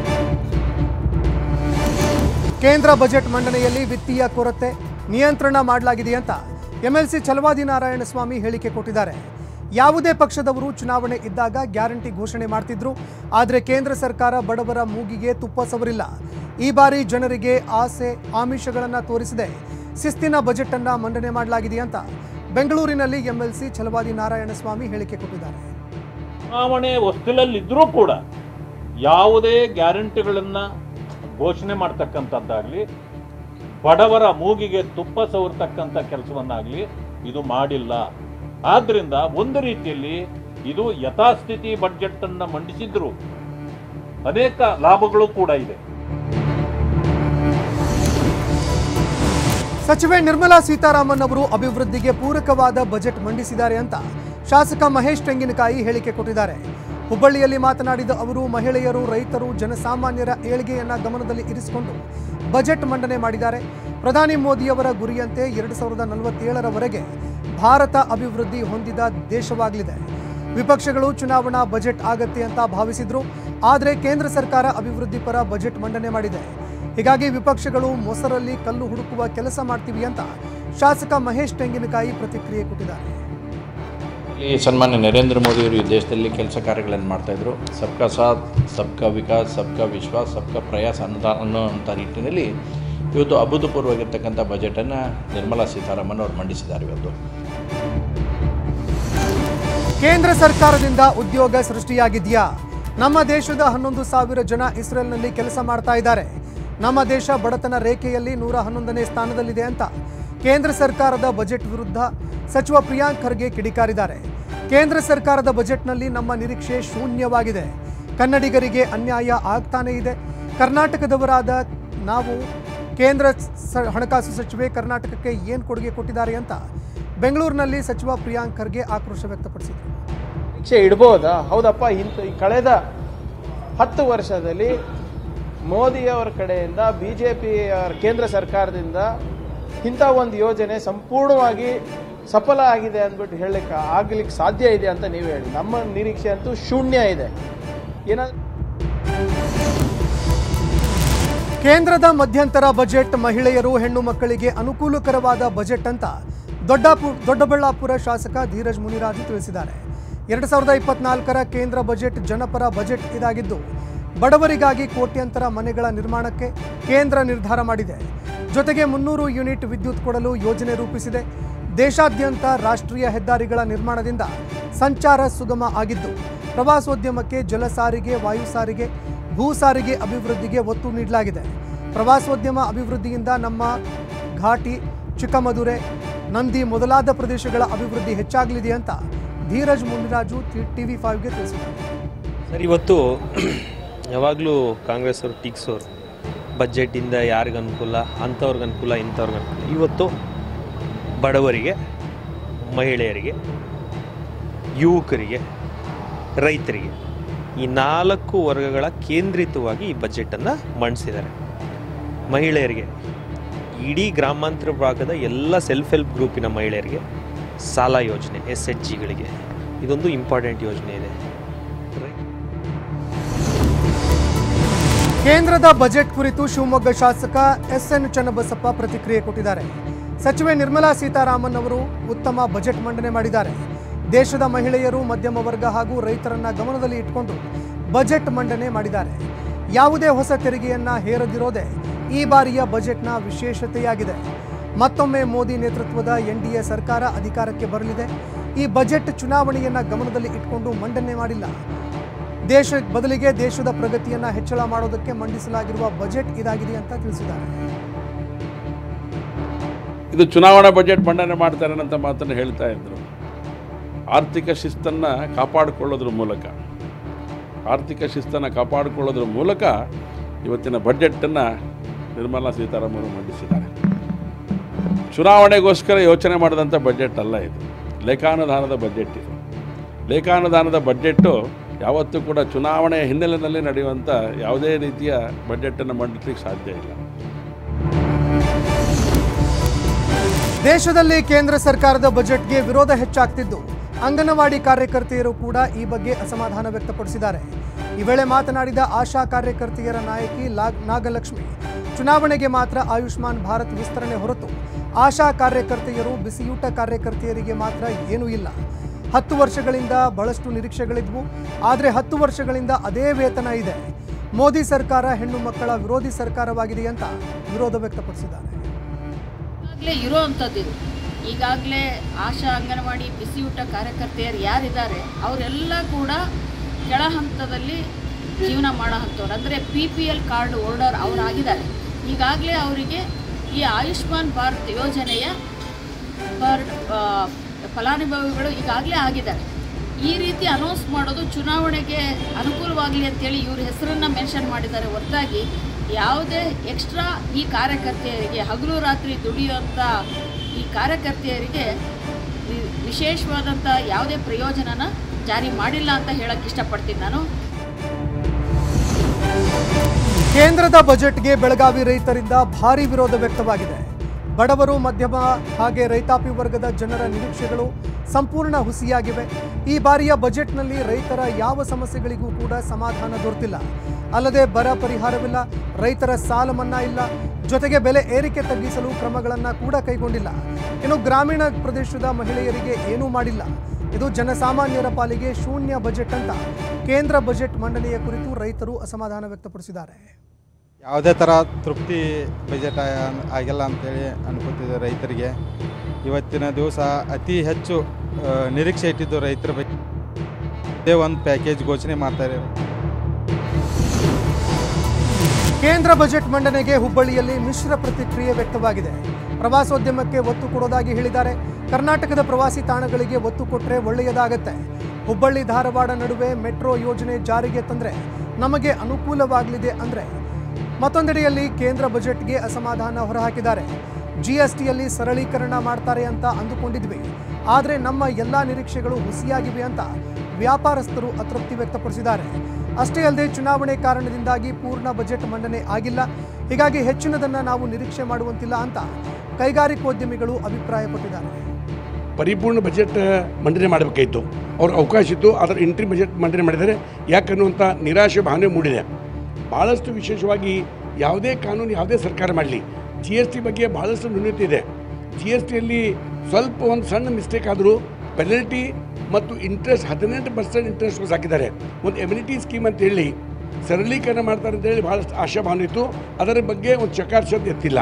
ಕೇಂದ್ರ ಬಜೆಟ್ ಮಂಡನೆಯಲ್ಲಿ ವಿತ್ತೀಯ ಕೊರತೆ ನಿಯಂತ್ರಣ ಮಾಡಲಾಗಿದೆ ಅಂತ ಎಂಎಲ್ಸಿ ಛಲವಾದಿ ನಾರಾಯಣಸ್ವಾಮಿ ಹೇಳಿಕೆ ಕೊಟ್ಟಿದ್ದಾರೆ ಯಾವುದೇ ಪಕ್ಷದವರು ಚುನಾವಣೆ ಇದ್ದಾಗ ಗ್ಯಾರಂಟಿ ಘೋಷಣೆ ಮಾಡ್ತಿದ್ರು ಆದರೆ ಕೇಂದ್ರ ಸರ್ಕಾರ ಬಡವರ ಮೂಗಿಗೆ ತುಪ್ಪ ಸವರಿಲ್ಲ ಈ ಬಾರಿ ಜನರಿಗೆ ಆಸೆ ಆಮಿಷಗಳನ್ನು ತೋರಿಸದೆ ಶಿಸ್ತಿನ ಬಜೆಟ್ ಅನ್ನ ಮಂಡನೆ ಮಾಡಲಾಗಿದೆ ಅಂತ ಬೆಂಗಳೂರಿನಲ್ಲಿ ಎಂಎಲ್ಸಿ ಛಲವಾದಿ ನಾರಾಯಣಸ್ವಾಮಿ ಹೇಳಿಕೆ ಕೊಟ್ಟಿದ್ದಾರೆ ಚುನಾವಣೆ ಹೊಸ್ತಿಲಲ್ಲಿದ್ದರೂ ಕೂಡ ಯಾವುದೇ ಗ್ಯಾರಂಟಿಗಳನ್ನು ಘೋಷಣೆ ಮಾಡ್ತಕ್ಕಂಥದ್ದಾಗಲಿ ಬಡವರ ಮೂಗಿಗೆ ತುಪ್ಪ ಸವರ್ತಕ್ಕಂಥ ಕೆಲಸವನ್ನಾಗಲಿ ಇದು ಮಾಡಿಲ್ಲ ಆದ್ದರಿಂದ ಒಂದು ರೀತಿಯಲ್ಲಿ ಇದು ಯಥಾಸ್ಥಿತಿ ಬಡ್ಜೆಟ್ ಅನ್ನ ಮಂಡಿಸಿದ್ರು ಅನೇಕ ಲಾಭಗಳು ಕೂಡ ಇದೆ ಸಚಿವೆ ನಿರ್ಮಲಾ ಸೀತಾರಾಮನ್ ಅವರು ಅಭಿವೃದ್ಧಿಗೆ ಪೂರಕವಾದ ಬಜೆಟ್ ಮಂಡಿಸಿದ್ದಾರೆ ಅಂತ ಶಾಸಕ ಮಹೇಶ್ ತೆಂಗಿನಕಾಯಿ ಹೇಳಿಕೆ ಕೊಟ್ಟಿದ್ದಾರೆ ಹುಬ್ಬಳ್ಳಿಯಲ್ಲಿ ಮಾತನಾಡಿದ ಅವರು ಮಹಿಳೆಯರು ರೈತರು ಜನಸಾಮಾನ್ಯರ ಏಳಿಗೆಯನ್ನ ಗಮನದಲ್ಲಿ ಇರಿಸಿಕೊಂಡು ಬಜೆಟ್ ಮಂಡನೆ ಮಾಡಿದ್ದಾರೆ ಪ್ರಧಾನಿ ಮೋದಿಯವರ ಗುರಿಯಂತೆ ಎರಡು ಸಾವಿರದ ನಲವತ್ತೇಳರವರೆಗೆ ಭಾರತ ಅಭಿವೃದ್ಧಿ ಹೊಂದಿದ ದೇಶವಾಗಲಿದೆ ವಿಪಕ್ಷಗಳು ಚುನಾವಣಾ ಬಜೆಟ್ ಆಗತ್ತೆ ಅಂತ ಭಾವಿಸಿದ್ರು ಆದರೆ ಕೇಂದ್ರ ಸರ್ಕಾರ ಅಭಿವೃದ್ಧಿ ಪರ ಬಜೆಟ್ ಮಂಡನೆ ಮಾಡಿದೆ ಹೀಗಾಗಿ ವಿಪಕ್ಷಗಳು ಮೊಸರಲ್ಲಿ ಕಲ್ಲು ಹುಡುಕುವ ಕೆಲಸ ಮಾಡ್ತೀವಿ ಅಂತ ಶಾಸಕ ಮಹೇಶ್ ತೆಂಗಿನಕಾಯಿ ಪ್ರತಿಕ್ರಿಯೆ ಕೊಟ್ಟಿದ್ದಾರೆ ಇಲ್ಲಿ ಸನ್ಮಾನ್ಯ ನರೇಂದ್ರ ಮೋದಿಯವರು ಈ ದೇಶದಲ್ಲಿ ಕೆಲಸ ಕಾರ್ಯಗಳನ್ನು ಮಾಡ್ತಾಯಿದ್ರು ಸಬ್ಕಾ ಸಾಥ್ ಸಬ್ಕಾ ವಿಕಾಸ್ ಸಬ್ಕಾ ವಿಶ್ವಾಸ್ ಸಬ್ಕಾ ಪ್ರಯಾಸ್ ಅನ್ನೋ ಅನ್ನೋಂಥ ನಿಟ್ಟಿನಲ್ಲಿ ಇವತ್ತು ಅಭೂತಪೂರ್ವವಾಗಿರ್ತಕ್ಕಂಥ ಬಜೆಟನ್ನು ನಿರ್ಮಲಾ ಸೀತಾರಾಮನ್ ಅವರು ಮಂಡಿಸಿದ್ದಾರೆ ಇವತ್ತು ಕೇಂದ್ರ ಸರ್ಕಾರದಿಂದ ಉದ್ಯೋಗ ಸೃಷ್ಟಿಯಾಗಿದೆಯಾ ನಮ್ಮ ದೇಶದ ಹನ್ನೊಂದು ಸಾವಿರ ಜನ ಇಸ್ರೇಲ್ನಲ್ಲಿ ಕೆಲಸ ಮಾಡ್ತಾ ಇದ್ದಾರೆ ನಮ್ಮ ದೇಶ ಬಡತನ ರೇಖೆಯಲ್ಲಿ ನೂರ ಹನ್ನೊಂದನೇ ಸ್ಥಾನದಲ್ಲಿದೆ ಅಂತ ಕೇಂದ್ರ ಸರ್ಕಾರದ ಬಜೆಟ್ ವಿರುದ್ಧ ಸಚಿವ ಪ್ರಿಯಾಂಕ್ ಖರ್ಗೆ ಕಿಡಿಕಾರಿದ್ದಾರೆ ಕೇಂದ್ರ ಸರ್ಕಾರದ ಬಜೆಟ್ನಲ್ಲಿ ನಮ್ಮ ನಿರೀಕ್ಷೆ ಶೂನ್ಯವಾಗಿದೆ ಕನ್ನಡಿಗರಿಗೆ ಅನ್ಯಾಯ ಆಗ್ತಾನೇ ಇದೆ ಕರ್ನಾಟಕದವರಾದ ನಾವು ಕೇಂದ್ರ ಸ- ಹಣಕಾಸು ಸಚಿವೆ ಕರ್ನಾಟಕಕ್ಕೆ ಏನು ಕೊಡುಗೆ ಕೊಟ್ಟಿದ್ದಾರೆ ಅಂತ ಬೆಂಗಳೂರಿನಲ್ಲಿ ಸಚಿವ ಪ್ರಿಯಾಂಕ್ ಖರ್ಗೆ ಆಕ್ರೋಶ ವ್ಯಕ್ತಪಡಿಸಿದರು ನಿರೀಕ್ಷೆ ಇಡ್ಬೋದಾ ಹೌದಪ್ಪ ಇಂಥ ಈ ಕಳೆದ ಹತ್ತು ವರ್ಷದಲ್ಲಿ ಮೋದಿಯವರ ಕಡೆಯಿಂದ ಬಿ ಜೆ ಪಿ ಕೇಂದ್ರ ಸರ್ಕಾರದಿಂದ ಇಂಥ ಒಂದು ಯೋಜನೆ ಸಂಪೂರ್ಣವಾಗಿ ಸಫಲ ಆಗಿದೆ ಅಂದ್ಬಿಟ್ಟು ಹೇಳಲಿಕ್ಕೆ ಆಗ್ಲಿಕ್ಕೆ ಸಾಧ್ಯ ಇದೆ ಅಂತ ನೀವು ಹೇಳಿ ನಮ್ಮ ನಿರೀಕ್ಷೆ ಅಂತೂ ಶೂನ್ಯ ಇದೆ ಏನಾದ್ರು ಕೇಂದ್ರದ ಮಧ್ಯಂತರ ಬಜೆಟ್ ಮಹಿಳೆಯರು ಹೆಣ್ಣು ಮಕ್ಕಳಿಗೆ ಅನುಕೂಲಕರವಾದ ಬಜೆಟ್ ಅಂತ ದೊಡ್ಡಪು ದೊಡ್ಡಬಳ್ಳಾಪುರ ಶಾಸಕ ಧೀರಜ್ ಮುನಿರಾಜು ತಿಳಿಸಿದ್ದಾರೆ ಎರಡು ಸಾವಿರದ ಇಪ್ಪತ್ನಾಲ್ಕರ ಕೇಂದ್ರ ಬಜೆಟ್ ಜನಪರ ಬಜೆಟ್ ಇದಾಗಿದ್ದು ಬಡವರಿಗಾಗಿ ಕೋಟ್ಯಂತರ ಮನೆಗಳ ನಿರ್ಮಾಣಕ್ಕೆ ಕೇಂದ್ರ ನಿರ್ಧಾರ ಮಾಡಿದೆ ಜೊತೆಗೆ ಮುನ್ನೂರು ಯೂನಿಟ್ ವಿದ್ಯುತ್ ಕೊಡಲು ಯೋಜನೆ ರೂಪಿಸಿದೆ ದೇಶಾದ್ಯಂತ ರಾಷ್ಟ್ರೀಯ ಹೆದ್ದಾರಿಗಳ ನಿರ್ಮಾಣದಿಂದ ಸಂಚಾರ ಸುಗಮ ಆಗಿದ್ದು ಪ್ರವಾಸೋದ್ಯಮಕ್ಕೆ ಜಲ ಸಾರಿಗೆ ವಾಯು ಸಾರಿಗೆ ಭೂ ಸಾರಿಗೆ ಅಭಿವೃದ್ಧಿಗೆ ಒತ್ತು ನೀಡಲಾಗಿದೆ ಪ್ರವಾಸೋದ್ಯಮ ಅಭಿವೃದ್ಧಿಯಿಂದ ನಮ್ಮ ಘಾಟಿ ಚಿಕ್ಕಮದುರೆ ನಂದಿ ಮೊದಲಾದ ಪ್ರದೇಶಗಳ ಅಭಿವೃದ್ಧಿ ಹೆಚ್ಚಾಗಲಿದೆ ಅಂತ ಧೀರಜ್ ಮುನಿರಾಜು ಟಿವಿ ಫೈವ್ಗೆ ತಿಳಿಸಿದ್ದಾರೆ ಸರ್ ಇವತ್ತು ಯಾವಾಗಲೂ ಕಾಂಗ್ರೆಸ್ ಅವರು ಟೀಕ್ಸೋರು ಬಜೆಟಿಂದ ಯಾರಿಗೆ ಅನುಕೂಲ ಅಂಥವ್ರಿಗೆ ಅನುಕೂಲ ಇಂಥವ್ರಿಗೆ ಅನುಕೂಲ ಇವತ್ತು ಬಡವರಿಗೆ ಮಹಿಳೆಯರಿಗೆ ಯುವಕರಿಗೆ ರೈತರಿಗೆ ಈ ನಾಲ್ಕು ವರ್ಗಗಳ ಕೇಂದ್ರಿತವಾಗಿ ಈ ಬಜೆಟನ್ನು ಮಂಡಿಸಿದ್ದಾರೆ ಮಹಿಳೆಯರಿಗೆ ಇಡೀ ಗ್ರಾಮಾಂತರ ಭಾಗದ ಎಲ್ಲ ಸೆಲ್ಫ್ ಹೆಲ್ಪ್ ಗ್ರೂಪಿನ ಮಹಿಳೆಯರಿಗೆ ಸಾಲ ಯೋಜನೆ ಎಸ್ ಎಚ್ ಜಿಗಳಿಗೆ ಇದೊಂದು ಇಂಪಾರ್ಟೆಂಟ್ ಯೋಜನೆ ಇದೆ ಕೇಂದ್ರದ ಬಜೆಟ್ ಕುರಿತು ಶಿವಮೊಗ್ಗ ಶಾಸಕ ಎಸ್ ಎನ್ ಚನ್ನಬಸಪ್ಪ ಪ್ರತಿಕ್ರಿಯೆ ಕೊಟ್ಟಿದ್ದಾರೆ ಸಚಿವೆ ನಿರ್ಮಲಾ ಸೀತಾರಾಮನ್ ಅವರು ಉತ್ತಮ ಬಜೆಟ್ ಮಂಡನೆ ಮಾಡಿದ್ದಾರೆ ದೇಶದ ಮಹಿಳೆಯರು ಮಧ್ಯಮ ವರ್ಗ ಹಾಗೂ ರೈತರನ್ನ ಗಮನದಲ್ಲಿ ಇಟ್ಕೊಂಡು ಬಜೆಟ್ ಮಂಡನೆ ಮಾಡಿದ್ದಾರೆ ಯಾವುದೇ ಹೊಸ ತೆರಿಗೆಯನ್ನ ಹೇರದಿರೋದೇ ಈ ಬಾರಿಯ ಬಜೆಟ್ನ ವಿಶೇಷತೆಯಾಗಿದೆ ಮತ್ತೊಮ್ಮೆ ಮೋದಿ ನೇತೃತ್ವದ ಎನ್ಡಿಎ ಸರ್ಕಾರ ಅಧಿಕಾರಕ್ಕೆ ಬರಲಿದೆ ಈ ಬಜೆಟ್ ಚುನಾವಣೆಯನ್ನ ಗಮನದಲ್ಲಿ ಇಟ್ಕೊಂಡು ಮಂಡನೆ ಮಾಡಿಲ್ಲ ದೇಶ ಬದಲಿಗೆ ದೇಶದ ಪ್ರಗತಿಯನ್ನ ಹೆಚ್ಚಳ ಮಾಡೋದಕ್ಕೆ ಮಂಡಿಸಲಾಗಿರುವ ಬಜೆಟ್ ಇದಾಗಿದೆ ಅಂತ ತಿಳಿಸಿದ್ದಾರೆ ಇದು ಚುನಾವಣಾ ಬಜೆಟ್ ಮಂಡನೆ ಮಾಡ್ತಾರೆ ಅಂತ ಮಾತನ್ನು ಹೇಳ್ತಾ ಇದ್ರು ಆರ್ಥಿಕ ಶಿಸ್ತನ್ನು ಕಾಪಾಡಿಕೊಳ್ಳೋದ್ರ ಮೂಲಕ ಆರ್ಥಿಕ ಶಿಸ್ತನ್ನು ಕಾಪಾಡಿಕೊಳ್ಳೋದ್ರ ಮೂಲಕ ಇವತ್ತಿನ ಬಜೆಟನ್ನು ನಿರ್ಮಲಾ ಸೀತಾರಾಮನ್ ಮಂಡಿಸಿದ್ದಾರೆ ಚುನಾವಣೆಗೋಸ್ಕರ ಯೋಚನೆ ಮಾಡಿದಂಥ ಬಜೆಟ್ ಅಲ್ಲ ಇದು ಲೇಖಾನುದಾನದ ಬಜೆಟ್ ಇದು ಲೇಖಾನುದಾನದ ಬಜೆಟ್ಟು ಯಾವತ್ತೂ ಕೂಡ ಚುನಾವಣೆಯ ಹಿನ್ನೆಲೆಯಲ್ಲಿ ನಡೆಯುವಂಥ ಯಾವುದೇ ರೀತಿಯ ಬಜೆಟನ್ನು ಮಂಡಿಸಲಿಕ್ಕೆ ಸಾಧ್ಯ ಇಲ್ಲ ದೇಶದಲ್ಲಿ ಕೇಂದ್ರ ಸರ್ಕಾರದ ಬಜೆಟ್ಗೆ ವಿರೋಧ ಹೆಚ್ಚಾಗ್ತಿದ್ದು ಅಂಗನವಾಡಿ ಕಾರ್ಯಕರ್ತೆಯರು ಕೂಡ ಈ ಬಗ್ಗೆ ಅಸಮಾಧಾನ ವ್ಯಕ್ತಪಡಿಸಿದ್ದಾರೆ ಈ ವೇಳೆ ಮಾತನಾಡಿದ ಆಶಾ ಕಾರ್ಯಕರ್ತೆಯರ ನಾಯಕಿ ಲಾಗ್ ನಾಗಲಕ್ಷ್ಮಿ ಚುನಾವಣೆಗೆ ಮಾತ್ರ ಆಯುಷ್ಮಾನ್ ಭಾರತ್ ವಿಸ್ತರಣೆ ಹೊರತು ಆಶಾ ಕಾರ್ಯಕರ್ತೆಯರು ಬಿಸಿಯೂಟ ಕಾರ್ಯಕರ್ತೆಯರಿಗೆ ಮಾತ್ರ ಏನೂ ಇಲ್ಲ ಹತ್ತು ವರ್ಷಗಳಿಂದ ಬಹಳಷ್ಟು ನಿರೀಕ್ಷೆಗಳಿದ್ವು ಆದರೆ ಹತ್ತು ವರ್ಷಗಳಿಂದ ಅದೇ ವೇತನ ಇದೆ ಮೋದಿ ಸರ್ಕಾರ ಹೆಣ್ಣು ಮಕ್ಕಳ ವಿರೋಧಿ ಸರ್ಕಾರವಾಗಿದೆ ಅಂತ ವಿರೋಧ ವ್ಯಕ್ತಪಡಿಸಿದ್ದಾರೆ ಈಗಾಗಲೇ ಇರೋವಂಥದ್ದು ಇದು ಈಗಾಗಲೇ ಆಶಾ ಅಂಗನವಾಡಿ ಬಿಸಿಯೂಟ ಕಾರ್ಯಕರ್ತೆಯರು ಯಾರಿದ್ದಾರೆ ಅವರೆಲ್ಲ ಕೂಡ ಕೆಳ ಹಂತದಲ್ಲಿ ಜೀವನ ಮಾಡೋ ಅಂಥವ್ರು ಅಂದರೆ P P L card holder ಅವರಾಗಿದ್ದಾರೆ ಈಗಾಗಲೇ ಅವರಿಗೆ ಈ ಆಯುಷ್ಮಾನ್ ಭಾರತ್ ಯೋಜನೆಯ ಕಾರ್ಡ್ ಆ, ಫಲಾನುಭವಿಗಳು ಈಗಾಗಲೇ ಆಗಿದ್ದಾರೆ ಈ ರೀತಿ ಅನೌನ್ಸ್ ಮಾಡೋದು ಚುನಾವಣೆಗೆ ಅನುಕೂಲವಾಗಲಿ ಅಂತೇಳಿ ಇವ್ರ ಹೆಸರನ್ನು ಮೆನ್ಷನ್ ಮಾಡಿದ್ದಾರೆ ಹೊರತಾಗಿ ಯಾವುದೇ ಎಕ್ಸ್ಟ್ರಾ ಈ ಕಾರ್ಯಕರ್ತೆಯರಿಗೆ ಹಗಲು ರಾತ್ರಿ ದುಡಿಯುವಂಥ ಈ ಕಾರ್ಯಕರ್ತೆಯರಿಗೆ ವಿ- ವಿಶೇಷವಾದಂಥ ಯಾವುದೇ ಪ್ರಯೋಜನನ ಜಾರಿ ಮಾಡಿಲ್ಲ ಅಂತ ಹೇಳಕ್ಕೆ ಇಷ್ಟಪಡ್ತೀನಿ ನಾನು ಕೇಂದ್ರದ ಬಜೆಟ್ಗೆ ಬೆಳಗಾವಿ ರೈತರಿಂದ ಭಾರಿ ವಿರೋಧ ವ್ಯಕ್ತವಾಗಿದೆ ಬಡವರು ಮಧ್ಯಮ ಹಾಗೆ ರೈತಾಪಿ ವರ್ಗದ ಜನರ ನಿರೀಕ್ಷೆಗಳು ಸಂಪೂರ್ಣ ಹುಸಿಯಾಗಿವೆ ಈ ಬಾರಿಯ ಬಜೆಟ್ನಲ್ಲಿ ರೈತರ ಯಾವ ಸಮಸ್ಯೆಗಳಿಗೂ ಕೂಡ ಸಮಾಧಾನ ದೊರೆತಿಲ್ಲ ಅಲ್ಲದೆ ಬರ ಪರಿಹಾರವಿಲ್ಲ ರೈತರ ಸಾಲ ಮನ್ನಾ ಇಲ್ಲ ಜೊತೆಗೆ ಬೆಲೆ ಏರಿಕೆ ತಗ್ಗಿಸಲು ಕ್ರಮಗಳನ್ನು ಕೂಡ ಕೈಗೊಂಡಿಲ್ಲ ಇನ್ನು ಗ್ರಾಮೀಣ ಪ್ರದೇಶದ ಮಹಿಳೆಯರಿಗೆ ಏನೂ ಮಾಡಿಲ್ಲ ಇದು ಜನಸಾಮಾನ್ಯರ ಪಾಲಿಗೆ ಶೂನ್ಯ ಬಜೆಟ್ ಅಂತ ಕೇಂದ್ರ ಬಜೆಟ್ ಮಂಡನೆಯ ಕುರಿತು ರೈತರು ಅಸಮಾಧಾನ ವ್ಯಕ್ತಪಡಿಸಿದ್ದಾರೆ ಯಾವುದೇ ಥರ ತೃಪ್ತಿ ಬಜೆಟ್ ಆ- ಆಗಿಲ್ಲ ಅಂತೇಳಿ ಅನ್ಕೋತಿದ್ದೆ ರೈತರಿಗೆ ಇವತ್ತಿನ ದಿವಸ ಅತಿ ಹೆಚ್ಚು ಆ, ನಿರೀಕ್ಷೆ ಇಟ್ಟಿದ್ದು ರೈತರ ಬಗ್ಗೆ ಇದೇ ಒಂದು ಪ್ಯಾಕೇಜ್ ಘೋಷಣೆ ಮಾಡ್ತಾರೆ ಕೇಂದ್ರ ಬಜೆಟ್ ಮಂಡನೆಗೆ ಹುಬ್ಬಳ್ಳಿಯಲ್ಲಿ ಮಿಶ್ರ ಪ್ರತಿಕ್ರಿಯೆ ವ್ಯಕ್ತವಾಗಿದೆ ಪ್ರವಾಸೋದ್ಯಮಕ್ಕೆ ಒತ್ತು ಕೊಡೋದಾಗಿ ಹೇಳಿದ್ದಾರೆ ಕರ್ನಾಟಕದ ಪ್ರವಾಸಿ ತಾಣಗಳಿಗೆ ಒತ್ತು ಕೊಟ್ಟರೆ ಒಳ್ಳೆಯದಾಗತ್ತೆ ಹುಬ್ಬಳ್ಳಿ ಧಾರವಾಡ ನಡುವೆ ಮೆಟ್ರೋ ಯೋಜನೆ ಜಾರಿಗೆ ತಂದರೆ ನಮಗೆ ಅನುಕೂಲವಾಗಲಿದೆ ಅಂದರೆ ಮತ್ತೊಂದೆಡೆಯಲ್ಲಿ ಕೇಂದ್ರ ಬಜೆಟ್ಗೆ ಅಸಮಾಧಾನ ಹೊರಹಾಕಿದ್ದಾರೆ ಜಿಎಸ್ಟಿಯಲ್ಲಿ ಸರಳೀಕರಣ ಮಾಡ್ತಾರೆ ಅಂತ ಅಂದುಕೊಂಡಿದ್ವಿ ಆದರೆ ನಮ್ಮ ಎಲ್ಲ ನಿರೀಕ್ಷೆಗಳು ಹುಸಿಯಾಗಿವೆ ಅಂತ ವ್ಯಾಪಾರಸ್ಥರು ಅತೃಪ್ತಿ ವ್ಯಕ್ತಪಡಿಸಿದ್ದಾರೆ ಅಷ್ಟೇ ಅಲ್ಲದೆ ಚುನಾವಣೆ ಕಾರಣದಿಂದಾಗಿ ಪೂರ್ಣ ಬಜೆಟ್ ಮಂಡನೆ ಆಗಿಲ್ಲ ಹೀಗಾಗಿ ಹೆಚ್ಚಿನದನ್ನು ನಾವು ನಿರೀಕ್ಷೆ ಮಾಡುವಂತಿಲ್ಲ ಅಂತ ಕೈಗಾರಿಕೋದ್ಯಮಿಗಳು ಅಭಿಪ್ರಾಯಪಟ್ಟಿದ್ದಾರೆ ಪರಿಪೂರ್ಣ ಬಜೆಟ್ ಮಂಡನೆ ಮಾಡಬೇಕಾಯಿತು ಅವ್ರ ಅವಕಾಶ ಇತ್ತು ಅದರ ಎಂಟ್ರಿ ಬಜೆಟ್ ಮಂಡನೆ ಮಾಡಿದರೆ ಯಾಕನ್ನುವಂಥ ನಿರಾಶೆ ಭಾವನೆ ಮೂಡಿದೆ ಭಾಳಷ್ಟು ವಿಶೇಷವಾಗಿ ಯಾವುದೇ ಕಾನೂನು ಯಾವುದೇ ಸರ್ಕಾರ ಮಾಡಲಿ ಜಿ ಎಸ್ ಟಿ ಬಗ್ಗೆ ಭಾಳಷ್ಟು ನ್ಯೂನತೆ ಇದೆ ಜಿ ಎಸ್ ಟಿಯಲ್ಲಿ ಸ್ವಲ್ಪ ಒಂದು ಸಣ್ಣ ಮಿಸ್ಟೇಕ್ ಆದರೂ ಪೆನಲ್ಟಿ ಮತ್ತು ಇಂಟ್ರೆಸ್ಟ್ ಹದಿನೆಂಟು ಪರ್ಸೆಂಟ್ ಇಂಟ್ರೆಸ್ಟ್ ಹಾಕಿದ್ದಾರೆ ಒಂದು ಎಮ್ಯುನಿಟಿ ಸ್ಕೀಮ್ ಅಂತ ಹೇಳಿ ಸರಳೀಕರಣ ಮಾಡ್ತಾರೆ ಅಂತ ಹೇಳಿ ಭಾಳಷ್ಟು ಆಶಾಭಾವನೆ ಇತ್ತು ಅದರ ಬಗ್ಗೆ ಒಂದು ಚಕಾರ ಶಬ್ದ ಎತ್ತಿಲ್ಲ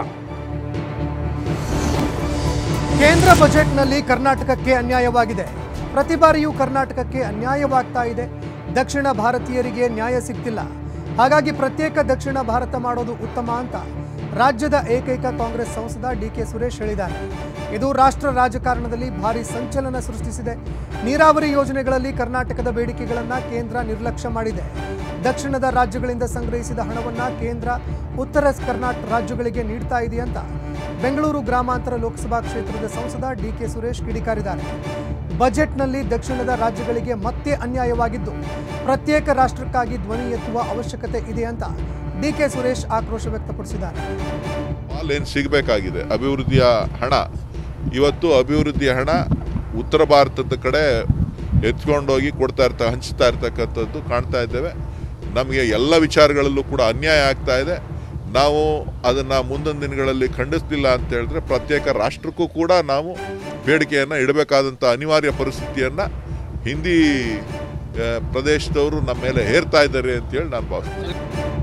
ಕೇಂದ್ರ ಬಜೆಟ್ನಲ್ಲಿ ಕರ್ನಾಟಕಕ್ಕೆ ಅನ್ಯಾಯವಾಗಿದೆ ಪ್ರತಿ ಬಾರಿಯೂ ಕರ್ನಾಟಕಕ್ಕೆ ಅನ್ಯಾಯವಾಗ್ತಾ ಇದೆ ದಕ್ಷಿಣ ಭಾರತೀಯರಿಗೆ ನ್ಯಾಯ ಸಿಗ್ತಿಲ್ಲ ಹಾಗಾಗಿ ಪ್ರತ್ಯೇಕ ದಕ್ಷಿಣ ಭಾರತ ಮಾಡೋದು ಉತ್ತಮ ಅಂತ ರಾಜ್ಯದ ಏಕೈಕ ಕಾಂಗ್ರೆಸ್ ಸಂಸದ ಡಿ ಕೆ ಸುರೇಶ್ ಹೇಳಿದ್ದಾರೆ ಇದು ರಾಷ್ಟ್ರ ರಾಜಕಾರಣದಲ್ಲಿ ಭಾರಿ ಸಂಚಲನ ಸೃಷ್ಟಿಸಿದೆ ನೀರಾವರಿ ಯೋಜನೆಗಳಲ್ಲಿ ಕರ್ನಾಟಕದ ಬೇಡಿಕೆಗಳನ್ನು ಕೇಂದ್ರ ನಿರ್ಲಕ್ಷ್ಯ ಮಾಡಿದೆ ದಕ್ಷಿಣದ ರಾಜ್ಯಗಳಿಂದ ಸಂಗ್ರಹಿಸಿದ ಹಣವನ್ನು ಕೇಂದ್ರ ಉತ್ತರ ಕರ್ನಾಟಕ ರಾಜ್ಯಗಳಿಗೆ ನೀಡ್ತಾ ಇದೆ ಅಂತ ಬೆಂಗಳೂರು ಗ್ರಾಮಾಂತರ ಲೋಕಸಭಾ ಕ್ಷೇತ್ರದ ಸಂಸದ ಡಿ ಕೆ ಸುರೇಶ್ ಕಿಡಿಕಾರಿದ್ದಾರೆ ಬಜೆಟ್ನಲ್ಲಿ ದಕ್ಷಿಣದ ರಾಜ್ಯಗಳಿಗೆ ಮತ್ತೆ ಅನ್ಯಾಯವಾಗಿದ್ದು ಪ್ರತ್ಯೇಕ ರಾಷ್ಟ್ರಕ್ಕಾಗಿ ಧ್ವನಿ ಎತ್ತುವ ಅವಶ್ಯಕತೆ ಇದೆ ಅಂತ ಡಿ ಕೆ ಸುರೇಶ್ ಆಕ್ರೋಶ ವ್ಯಕ್ತಪಡಿಸಿದ್ದಾರೆ ಪಾಲೇನು ಸಿಗಬೇಕಾಗಿದೆ ಅಭಿವೃದ್ಧಿಯ ಹಣ ಇವತ್ತು ಅಭಿವೃದ್ಧಿಯ ಹಣ ಉತ್ತರ ಭಾರತದ ಕಡೆ ಎತ್ಕೊಂಡೋಗಿ ಕೊಡ್ತಾ ಇರ್ತಾ ಹಂಚ್ತಾ ಇರ್ತಕ್ಕಂಥದ್ದು ಕಾಣ್ತಾ ಇದ್ದೇವೆ ನಮಗೆ ಎಲ್ಲ ವಿಚಾರಗಳಲ್ಲೂ ಕೂಡ ಅನ್ಯಾಯ ಆಗ್ತಾ ಇದೆ ನಾವು ಅದನ್ನು ಮುಂದಿನ ದಿನಗಳಲ್ಲಿ ಖಂಡಿಸ್ಲಿಲ್ಲ ಅಂತ ಹೇಳಿದ್ರೆ ಪ್ರತ್ಯೇಕ ರಾಷ್ಟ್ರಕ್ಕೂ ಕೂಡ ನಾವು ಬೇಡಿಕೆಯನ್ನು ಇಡಬೇಕಾದಂಥ ಅನಿವಾರ್ಯ ಪರಿಸ್ಥಿತಿಯನ್ನು ಹಿಂದಿ ಆ, ಪ್ರದೇಶದವರು ನಮ್ಮ ಮೇಲೆ ಹೇರ್ತಾ ಇದ್ದಾರೆ ಅಂತೇಳಿ ನಾನು ಭಾವಿಸ್ತೀನಿ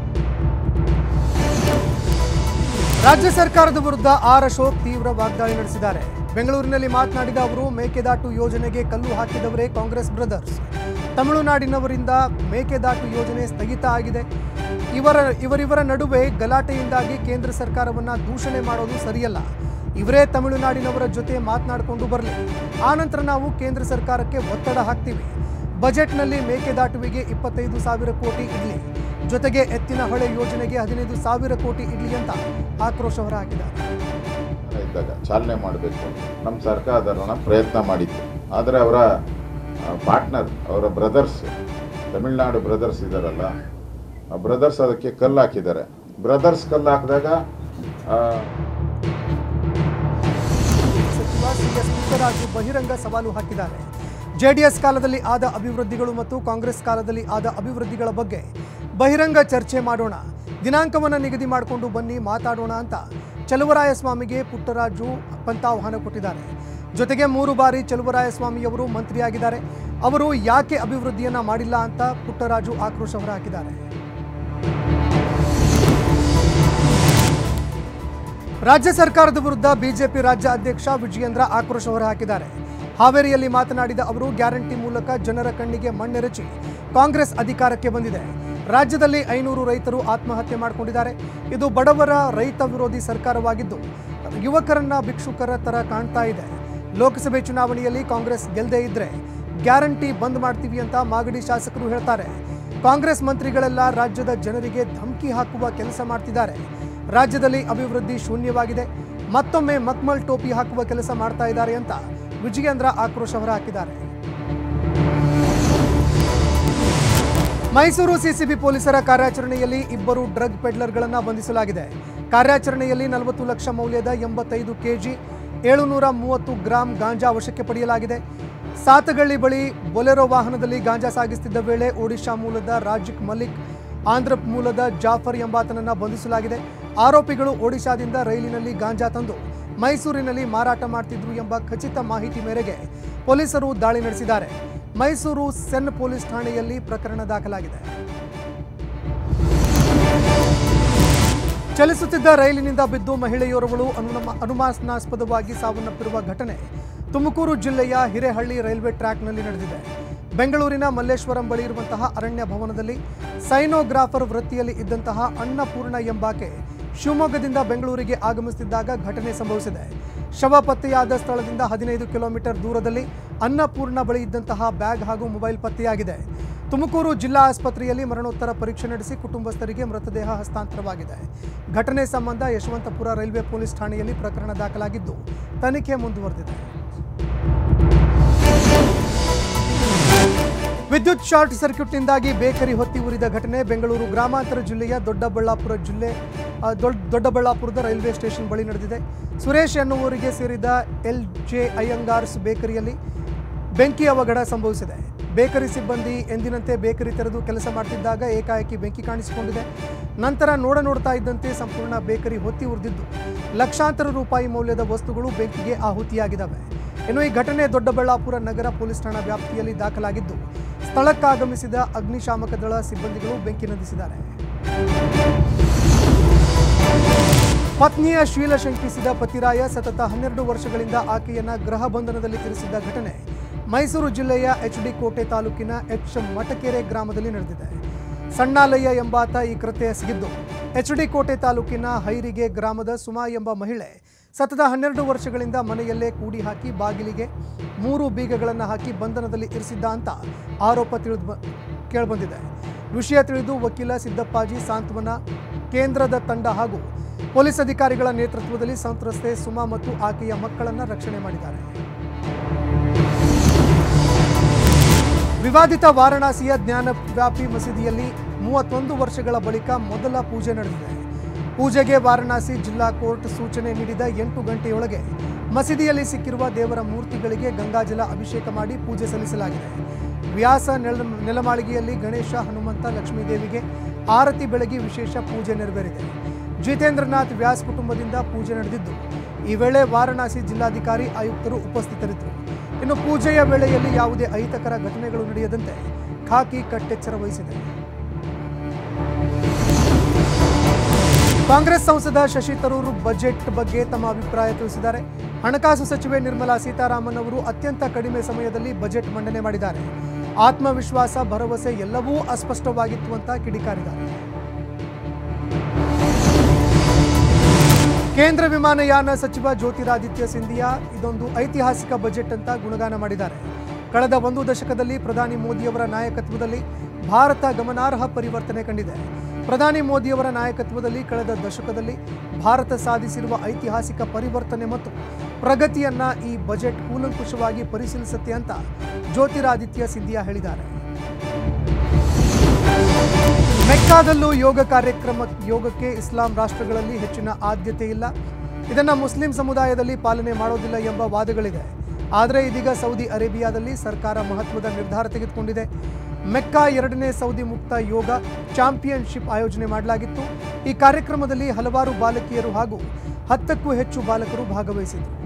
ರಾಜ್ಯ ಸರ್ಕಾರದ ವಿರುದ್ಧ ಆರ್ ಅಶೋಕ್ ತೀವ್ರ ವಾಗ್ದಾಳಿ ನಡೆಸಿದ್ದಾರೆ ಬೆಂಗಳೂರಿನಲ್ಲಿ ಮಾತನಾಡಿದ ಅವರು ಮೇಕೆದಾಟು ಯೋಜನೆಗೆ ಕಲ್ಲು ಹಾಕಿದವರೇ ಕಾಂಗ್ರೆಸ್ ಬ್ರದರ್ಸ್ ತಮಿಳುನಾಡಿನವರಿಂದ ಮೇಕೆದಾಟು ಯೋಜನೆ ಸ್ಥಗಿತ ಆಗಿದೆ ಇವರ ಇವರಿವರ ನಡುವೆ ಗಲಾಟೆಯಿಂದಾಗಿ ಕೇಂದ್ರ ಸರ್ಕಾರವನ್ನ ದೂಷಣೆ ಮಾಡೋದು ಸರಿಯಲ್ಲ ಇವರೇ ತಮಿಳುನಾಡಿನವರ ಜೊತೆ ಮಾತನಾಡಿಕೊಂಡು ಬರಲಿ ಆನಂತರ ನಾವು ಕೇಂದ್ರ ಸರ್ಕಾರಕ್ಕೆ ಒತ್ತಡ ಹಾಕ್ತೀವಿ ಬಜೆಟ್ನಲ್ಲಿ ಮೇಕೆದಾಟುವಿಗೆ ಇಪ್ಪತ್ತೈದು ಸಾವಿರ ಕೋಟಿ ಇಡ್ಲಿ ಜೊತೆಗೆ ಎತ್ತಿನ ಹೊಳೆ ಯೋಜನೆಗೆ ಹದಿನೈದು ಸಾವಿರ ಕೋಟಿ ಇಡ್ಲಿ ಅಂತ ಆಕ್ರೋಶ ಹೊರಹಾಕಿದ್ದಾರೆ ಇದ್ದಾಗ ಚಾಲನೆ ಮಾಡಬೇಕು ನಮ್ಮ ಸರ್ಕಾರದನ್ನ ಪ್ರಯತ್ನ ಮಾಡಿತ್ತು ಆದರೆ ಅವರ ಪಾರ್ಟ್ನರ್ ಅವರ ಬ್ರದರ್ಸ್ ತಮಿಳ್ನಾಡು ಬ್ರದರ್ಸ್ ಇದ್ದಾರಲ್ಲ ಆ ಬ್ರದರ್ಸ್ ಅದಕ್ಕೆ ಕಲ್ಲು ಹಾಕಿದ್ದಾರೆ ಬ್ರದರ್ಸ್ ಕಲ್ಲು ಹಾಕಿದಾಗ ಆ, ಸಚಿವ ಸಿಎಸ್ ಪುಟ್ಟರಾಜು ಬಹಿರಂಗ ಸವಾಲು ಹಾಕಿದ್ದಾರೆ ಜೆಡಿಎಸ್ ಕಾಲದಲ್ಲಿ ಆದ ಅಭಿವೃದ್ಧಿಗಳು ಮತ್ತು ಕಾಂಗ್ರೆಸ್ ಕಾಲದಲ್ಲಿ ಆದ ಅಭಿವೃದ್ಧಿಗಳ ಬಗ್ಗೆ ಬಹಿರಂಗ ಚರ್ಚೆ ಮಾಡೋಣ ದಿನಾಂಕವನ್ನು ನಿಗದಿ ಮಾಡಿಕೊಂಡು ಬನ್ನಿ ಮಾತಾಡೋಣ ಅಂತ ಚಲುವರಾಯಸ್ವಾಮಿಗೆ ಪುಟ್ಟರಾಜು ಪಂತಾಹ್ವಾನ ಕೊಟ್ಟಿದ್ದಾರೆ ಜೊತೆಗೆ ಮೂರು ಬಾರಿ ಚಲುವರಾಯಸ್ವಾಮಿಯವರು ಮಂತ್ರಿಯಾಗಿದ್ದಾರೆ ಅವರು ಯಾಕೆ ಅಭಿವೃದ್ಧಿಯನ್ನ ಮಾಡಿಲ್ಲ ಅಂತ ಪುಟ್ಟರಾಜು ಆಕ್ರೋಶ ಹೊರಹಾಕಿದ್ದಾರೆ ರಾಜ್ಯ ಸರ್ಕಾರದ ವಿರುದ್ಧ ಬಿಜೆಪಿ ರಾಜ್ಯ ಅಧ್ಯಕ್ಷ ವಿಜಯೇಂದ್ರ ಆಕ್ರೋಶ ಹೊರಹಾಕಿದ್ದಾರೆ ಹಾವೇರಿಯಲ್ಲಿ ಮಾತನಾಡಿದ ಅವರು ಗ್ಯಾರಂಟಿ ಮೂಲಕ ಜನರ ಕಣ್ಣಿಗೆ ಮಣ್ಣೆರಚಿ ಕಾಂಗ್ರೆಸ್ ಅಧಿಕಾರಕ್ಕೆ ಬಂದಿದೆ ರಾಜ್ಯದಲ್ಲಿ ಐನೂರು ರೈತರು ಆತ್ಮಹತ್ಯೆ ಮಾಡಿಕೊಂಡಿದ್ದಾರೆ ಇದು ಬಡವರ ರೈತ ವಿರೋಧಿ ಸರ್ಕಾರವಾಗಿದ್ದು ಯುವಕರನ್ನ ಭಿಕ್ಷುಕರ ತರ ಕಾಣ್ತಾ ಇದೆ ಲೋಕಸಭೆ ಚುನಾವಣೆಯಲ್ಲಿ ಕಾಂಗ್ರೆಸ್ ಗೆಲ್ಲದೇ ಇದ್ರೆ ಗ್ಯಾರಂಟಿ ಬಂದ್ ಮಾಡ್ತೀವಿ ಅಂತ ಮಾಗಡಿ ಶಾಸಕರು ಹೇಳ್ತಾರೆ ಕಾಂಗ್ರೆಸ್ ಮಂತ್ರಿಗಳೆಲ್ಲ ರಾಜ್ಯದ ಜನರಿಗೆ ಧಮಕಿ ಹಾಕುವ ಕೆಲಸ ಮಾಡ್ತಿದ್ದಾರೆ ರಾಜ್ಯದಲ್ಲಿ ಅಭಿವೃದ್ಧಿ ಶೂನ್ಯವಾಗಿದೆ ಮತ್ತೊಮ್ಮೆ ಮಕ್ಮಲ್ ಟೋಪಿ ಹಾಕುವ ಕೆಲಸ ಮಾಡ್ತಾ ಇದ್ದಾರೆ ಅಂತ ವಿಜಯೇಂದ್ರ ಆಕ್ರೋಶ ಹೊರಹಾಕಿದ್ದಾರೆ ಮೈಸೂರು ಸಿಸಿಬಿ ಪೊಲೀಸರ ಕಾರ್ಯಾಚರಣೆಯಲ್ಲಿ ಇಬ್ಬರು ಡ್ರಗ್ ಪೆಡ್ಲರ್ಗಳನ್ನು ಬಂಧಿಸಲಾಗಿದೆ ಕಾರ್ಯಾಚರಣೆಯಲ್ಲಿ ನಲವತ್ತು ಲಕ್ಷ ಮೌಲ್ಯದ ಎಂಬತ್ತೈದು ಕೆಜಿ ಏಳುನೂರ ಮೂವತ್ತು ಗ್ರಾಂ ಗಾಂಜಾ ವಶಕ್ಕೆ ಪಡೆಯಲಾಗಿದೆ ಸಾತಗಳ್ಳಿ ಬಳಿ ಬೊಲೆರೋ ವಾಹನದಲ್ಲಿ ಗಾಂಜಾ ಸಾಗಿಸುತ್ತಿದ್ದ ವೇಳೆ ಒಡಿಶಾ ಮೂಲದ ರಾಜಿಕ್ ಮಲ್ಲಿಕ್ ಆಂಧ್ರ ಮೂಲದ ಜಾಫರ್ ಎಂಬಾತನನ್ನ ಬಂಧಿಸಲಾಗಿದೆ ಆರೋಪಿಗಳು ಒಡಿಶಾದಿಂದ ರೈಲಿನಲ್ಲಿ ಗಾಂಜಾ ತಂದು ಮೈಸೂರಿನಲ್ಲಿ ಮಾರಾಟ ಮಾಡ್ತಿದ್ರು ಎಂಬ ಖಚಿತ ಮಾಹಿತಿ ಮೇರೆಗೆ ಪೊಲೀಸರು ದಾಳಿ ನಡೆಸಿದ್ದಾರೆ ಮೈಸೂರು ಸೆನ್ ಪೊಲೀಸ್ ಠಾಣೆಯಲ್ಲಿ ಪ್ರಕರಣ ದಾಖಲಾಗಿದೆ ಚಲಿಸುತ್ತಿದ್ದ ರೈಲಿನಿಂದ ಬಿದ್ದು ಮಹಿಳೆಯೋರ್ವಳು ಅನುಮ ಅನುಮಾನಾಸ್ಪದವಾಗಿ ಸಾವನ್ನಪ್ಪಿರುವ ಘಟನೆ ತುಮಕೂರು ಜಿಲ್ಲೆಯ ಹಿರೇಹಳ್ಳಿ ರೈಲ್ವೆ ಟ್ರ್ಯಾಕ್ನಲ್ಲಿ ನಡೆದಿದೆ ಬೆಂಗಳೂರಿನ ಮಲ್ಲೇಶ್ವರಂ ಬಳಿ ಇರುವಂತಹ ಅರಣ್ಯ ಭವನದಲ್ಲಿ ಸೈನೋಗ್ರಾಫರ್ ವೃತ್ತಿಯಲ್ಲಿ ಇದ್ದಂತಹ ಅನ್ನಪೂರ್ಣ ಎಂಬಾಕೆ ಶಿವಮೊಗ್ಗದಿಂದ ಬೆಂಗಳೂರಿಗೆ ಆಗಮಿಸುತ್ತಿದ್ದಾಗ ಘಟನೆ ಸಂಭವಿಸಿದೆ ಶವ ಪತ್ತೆಯಾದ ಸ್ಥಳದಿಂದ ಹದಿನೈದು ಕಿಲೋಮೀಟರ್ ದೂರದಲ್ಲಿ ಅನ್ನಪೂರ್ಣ ಬಳಿ ಇದ್ದಂತಹ ಬ್ಯಾಗ್ ಹಾಗೂ ಮೊಬೈಲ್ ಪತ್ತೆಯಾಗಿದೆ ತುಮಕೂರು ಜಿಲ್ಲಾ ಆಸ್ಪತ್ರೆಯಲ್ಲಿ ಮರಣೋತ್ತರ ಪರೀಕ್ಷೆ ನಡೆಸಿ ಕುಟುಂಬಸ್ಥರಿಗೆ ಮೃತದೇಹ ಹಸ್ತಾಂತರವಾಗಿದೆ ಘಟನೆ ಸಂಬಂಧ ಯಶವಂತಪುರ ರೈಲ್ವೆ ಪೊಲೀಸ್ ಠಾಣೆಯಲ್ಲಿ ಪ್ರಕರಣ ದಾಖಲಾಗಿದ್ದು ತನಿಖೆ ಮುಂದುವರೆದಿದೆ ವಿದ್ಯುತ್ ಶಾರ್ಟ್ ಸರ್ಕ್ಯೂಟ್ನಿಂದಾಗಿ ಬೇಕರಿ ಹೊತ್ತಿ ಉರಿದ ಘಟನೆ ಬೆಂಗಳೂರು ಗ್ರಾಮಾಂತರ ಜಿಲ್ಲೆಯ ದೊಡ್ಡಬಳ್ಳಾಪುರ ಜಿಲ್ಲೆ ಆ, ದೊಡ್ಡ ದೊಡ್ಡಬಳ್ಳಾಪುರದ ರೈಲ್ವೆ ಸ್ಟೇಷನ್ ಬಳಿ ನಡೆದಿದೆ ಸುರೇಶ್ ಎನ್ನುವರಿಗೆ ಸೇರಿದ ಎಲ್ ಜೆ ಅಯ್ಯಂಗಾರ್ಸ್ ಬೇಕರಿಯಲ್ಲಿ ಬೆಂಕಿ ಅವಘಡ ಸಂಭವಿಸಿದೆ ಬೇಕರಿ ಸಿಬ್ಬಂದಿ ಎಂದಿನಂತೆ ಬೇಕರಿ ತೆರೆದು ಕೆಲಸ ಮಾಡ್ತಿದ್ದಾಗ ಏಕಾಏಕಿ ಬೆಂಕಿ ಕಾಣಿಸಿಕೊಂಡಿದೆ ನಂತರ ನೋಡ ನೋಡ್ತಾ ಇದ್ದಂತೆ ಸಂಪೂರ್ಣ ಬೇಕರಿ ಹೊತ್ತಿ ಉರಿದಿದ್ದು ಲಕ್ಷಾಂತರ ರೂಪಾಯಿ ಮೌಲ್ಯದ ವಸ್ತುಗಳು ಬೆಂಕಿಗೆ ಆಹುತಿಯಾಗಿದ್ದಾವೆ ಇನ್ನು ಈ ಘಟನೆ ದೊಡ್ಡಬಳ್ಳಾಪುರ ನಗರ ಪೊಲೀಸ್ ಠಾಣಾ ವ್ಯಾಪ್ತಿಯಲ್ಲಿ ದಾಖಲಾಗಿದ್ದು ಸ್ಥಳಕ್ಕಾಗಮಿಸಿದ ಅಗ್ನಿಶಾಮಕ ದಳ ಸಿಬ್ಬಂದಿಗಳು ಬೆಂಕಿ ನಂದಿಸಿದ್ದಾರೆ ಪತ್ನಿಯ ಶೀಲ ಶಂಕಿಸಿದ ಪತಿರಾಯ ಸತತ ಹನ್ನೆರಡು ವರ್ಷಗಳಿಂದ ಆಕೆಯನ್ನ ಗೃಹ ಬಂಧನದಲ್ಲಿ ಇರಿಸಿದ್ದ ಘಟನೆ ಮೈಸೂರು ಜಿಲ್ಲೆಯ ಎಚ್ ಡಿ ಕೋಟೆ ತಾಲೂಕಿನ ಎಚ್ ಮಟಕೆರೆ ಗ್ರಾಮದಲ್ಲಿ ನಡೆದಿದೆ ಸಣ್ಣಾಲಯ್ಯ ಎಂಬಾತ ಈ ಕೃತ್ಯ ಎಸಗಿದ್ದು ಎಚ್ ಡಿ ಕೋಟೆ ತಾಲೂಕಿನ ಹೈರಿಗೆ ಗ್ರಾಮದ ಸುಮಾ ಎಂಬ ಮಹಿಳೆ ಸತತ ಹನ್ನೆರಡು ವರ್ಷಗಳಿಂದ ಮನೆಯಲ್ಲೇ ಕೂಡಿ ಹಾಕಿ ಬಾಗಿಲಿಗೆ ಮೂರು ಬೀಗಗಳನ್ನು ಹಾಕಿ ಬಂಧನದಲ್ಲಿ ಇರಿಸಿದ್ದ ಅಂತ ಆರೋಪ ತಿಳಿದು ಬ- ಕೇಳಿಬಂದಿದೆ ವಿಷಯ ತಿಳಿದು ವಕೀಲ ಸಿದ್ದಪ್ಪಾಜಿ ಸಾಂತ್ವನ ಕೇಂದ್ರದ ತಂಡ ಹಾಗೂ ಪೊಲೀಸ್ ಅಧಿಕಾರಿಗಳ ನೇತೃತ್ವದಲ್ಲಿ ಸಂತ್ರಸ್ತೆ ಸುಮಾ ಮತ್ತು ಆಕೆಯ ಮಕ್ಕಳನ್ನು ರಕ್ಷಣೆ ಮಾಡಿದ್ದಾರೆ ವಿವಾದಿತ ವಾರಣಾಸಿಯ ಜ್ಞಾನವ್ಯಾಪಿ ಮಸೀದಿಯಲ್ಲಿ ಮೂವತ್ತೊಂದು ವರ್ಷಗಳ ಬಳಿಕ ಮೊದಲ ಪೂಜೆ ನಡೆದಿದೆ ಪೂಜೆಗೆ ವಾರಣಾಸಿ ಜಿಲ್ಲಾ ಕೋರ್ಟ್ ಸೂಚನೆ ನೀಡಿದ ಎಂಟು ಗಂಟೆಯೊಳಗೆ ಮಸೀದಿಯಲ್ಲಿ ಸಿಕ್ಕಿರುವ ದೇವರ ಮೂರ್ತಿಗಳಿಗೆ ಗಂಗಾಜಲ ಅಭಿಷೇಕ ಮಾಡಿ ಪೂಜೆ ಸಲ್ಲಿಸಲಾಗಿದೆ ವ್ಯಾಸ ನೆಲ ನೆಲಮಾಳಿಗೆಯಲ್ಲಿ ಗಣೇಶ ಹನುಮಂತ ಲಕ್ಷ್ಮೀದೇವಿಗೆ ಆರತಿ ಬೆಳಗಿ ವಿಶೇಷ ಪೂಜೆ ನೆರವೇರಿದೆ ಜಿತೇಂದ್ರನಾಥ್ ವ್ಯಾಸ್ ಕುಟುಂಬದಿಂದ ಪೂಜೆ ನಡೆದಿದ್ದು ಈ ವೇಳೆ ವಾರಣಾಸಿ ಜಿಲ್ಲಾಧಿಕಾರಿ ಆಯುಕ್ತರು ಉಪಸ್ಥಿತರಿದ್ದರು ಇನ್ನು ಪೂಜೆಯ ವೇಳೆಯಲ್ಲಿ ಯಾವುದೇ ಅಹಿತಕರ ಘಟನೆಗಳು ನಡೆಯದಂತೆ ಖಾಕಿ ಕಟ್ಟೆಚ್ಚರ ವಹಿಸಿದೆ ಕಾಂಗ್ರೆಸ್ ಸಂಸದ ಶಶಿ ತರೂರ್ ಬಜೆಟ್ ಬಗ್ಗೆ ತಮ್ಮ ಅಭಿಪ್ರಾಯ ತಿಳಿಸಿದ್ದಾರೆ ಹಣಕಾಸು ಸಚಿವೆ ನಿರ್ಮಲಾ ಸೀತಾರಾಮನ್ ಅವರು ಅತ್ಯಂತ ಕಡಿಮೆ ಸಮಯದಲ್ಲಿ ಬಜೆಟ್ ಮಂಡನೆ ಮಾಡಿದ್ದಾರೆ ಆತ್ಮವಿಶ್ವಾಸ ಭರವಸೆ ಎಲ್ಲವೂ ಅಸ್ಪಷ್ಟವಾಗಿತ್ತು ಅಂತ ಕಿಡಿಕಾರಿದ್ದಾರೆ ಕೇಂದ್ರ ವಿಮಾನಯಾನ ಸಚಿವ ಜ್ಯೋತಿರಾದಿತ್ಯ ಸಿಂಧಿಯಾ ಇದೊಂದು ಐತಿಹಾಸಿಕ ಬಜೆಟ್ ಅಂತ ಗುಣಗಾನ ಮಾಡಿದ್ದಾರೆ ಕಳೆದ ಒಂದು ದಶಕದಲ್ಲಿ ಪ್ರಧಾನಿ ಮೋದಿಯವರ ನಾಯಕತ್ವದಲ್ಲಿ ಭಾರತ ಗಮನಾರ್ಹ ಪರಿವರ್ತನೆ ಕಂಡಿದೆ ಪ್ರಧಾನಿ ಮೋದಿಯವರ ನಾಯಕತ್ವದಲ್ಲಿ ಕಳೆದ ದಶಕದಲ್ಲಿ ಭಾರತ ಸಾಧಿಸಿರುವ ಐತಿಹಾಸಿಕ ಪರಿವರ್ತನೆ ಮತ್ತು ಪ್ರಗತಿಯನ್ನ ಈ ಬಜೆಟ್ ಕೂಲಂಕುಷವಾಗಿ ಪರಿಶೀಲಿಸುತ್ತೆ ಅಂತ ಜ್ಯೋತಿರಾದಿತ್ಯ ಸಿಂಧಿಯಾ ಹೇಳಿದ್ದಾರೆ ಮೆಕ್ಕಾದಲ್ಲೂ ಯೋಗ ಕಾರ್ಯಕ್ರಮ ಯೋಗಕ್ಕೆ ಇಸ್ಲಾಂ ರಾಷ್ಟ್ರಗಳಲ್ಲಿ ಹೆಚ್ಚಿನ ಆದ್ಯತೆ ಇಲ್ಲ ಇದನ್ನು ಮುಸ್ಲಿಂ ಸಮುದಾಯದಲ್ಲಿ ಪಾಲನೆ ಮಾಡೋದಿಲ್ಲ ಎಂಬ ವಾದಗಳಿದೆ ಆದರೆ ಇದೀಗ ಸೌದಿ ಅರೇಬಿಯಾದಲ್ಲಿ ಸರ್ಕಾರ ಮಹತ್ವದ ನಿರ್ಧಾರ ತೆಗೆದುಕೊಂಡಿದೆ ಮೆಕ್ಕಾ ಎರಡನೇ ಸೌದಿ ಮುಕ್ತ ಯೋಗ ಚಾಂಪಿಯನ್ಶಿಪ್ ಆಯೋಜನೆ ಮಾಡಲಾಗಿತ್ತು ಈ ಕಾರ್ಯಕ್ರಮದಲ್ಲಿ ಹಲವಾರು ಬಾಲಕಿಯರು ಹಾಗೂ ಹತ್ತಕ್ಕೂ ಹೆಚ್ಚು ಬಾಲಕರು ಭಾಗವಹಿಸಿದರು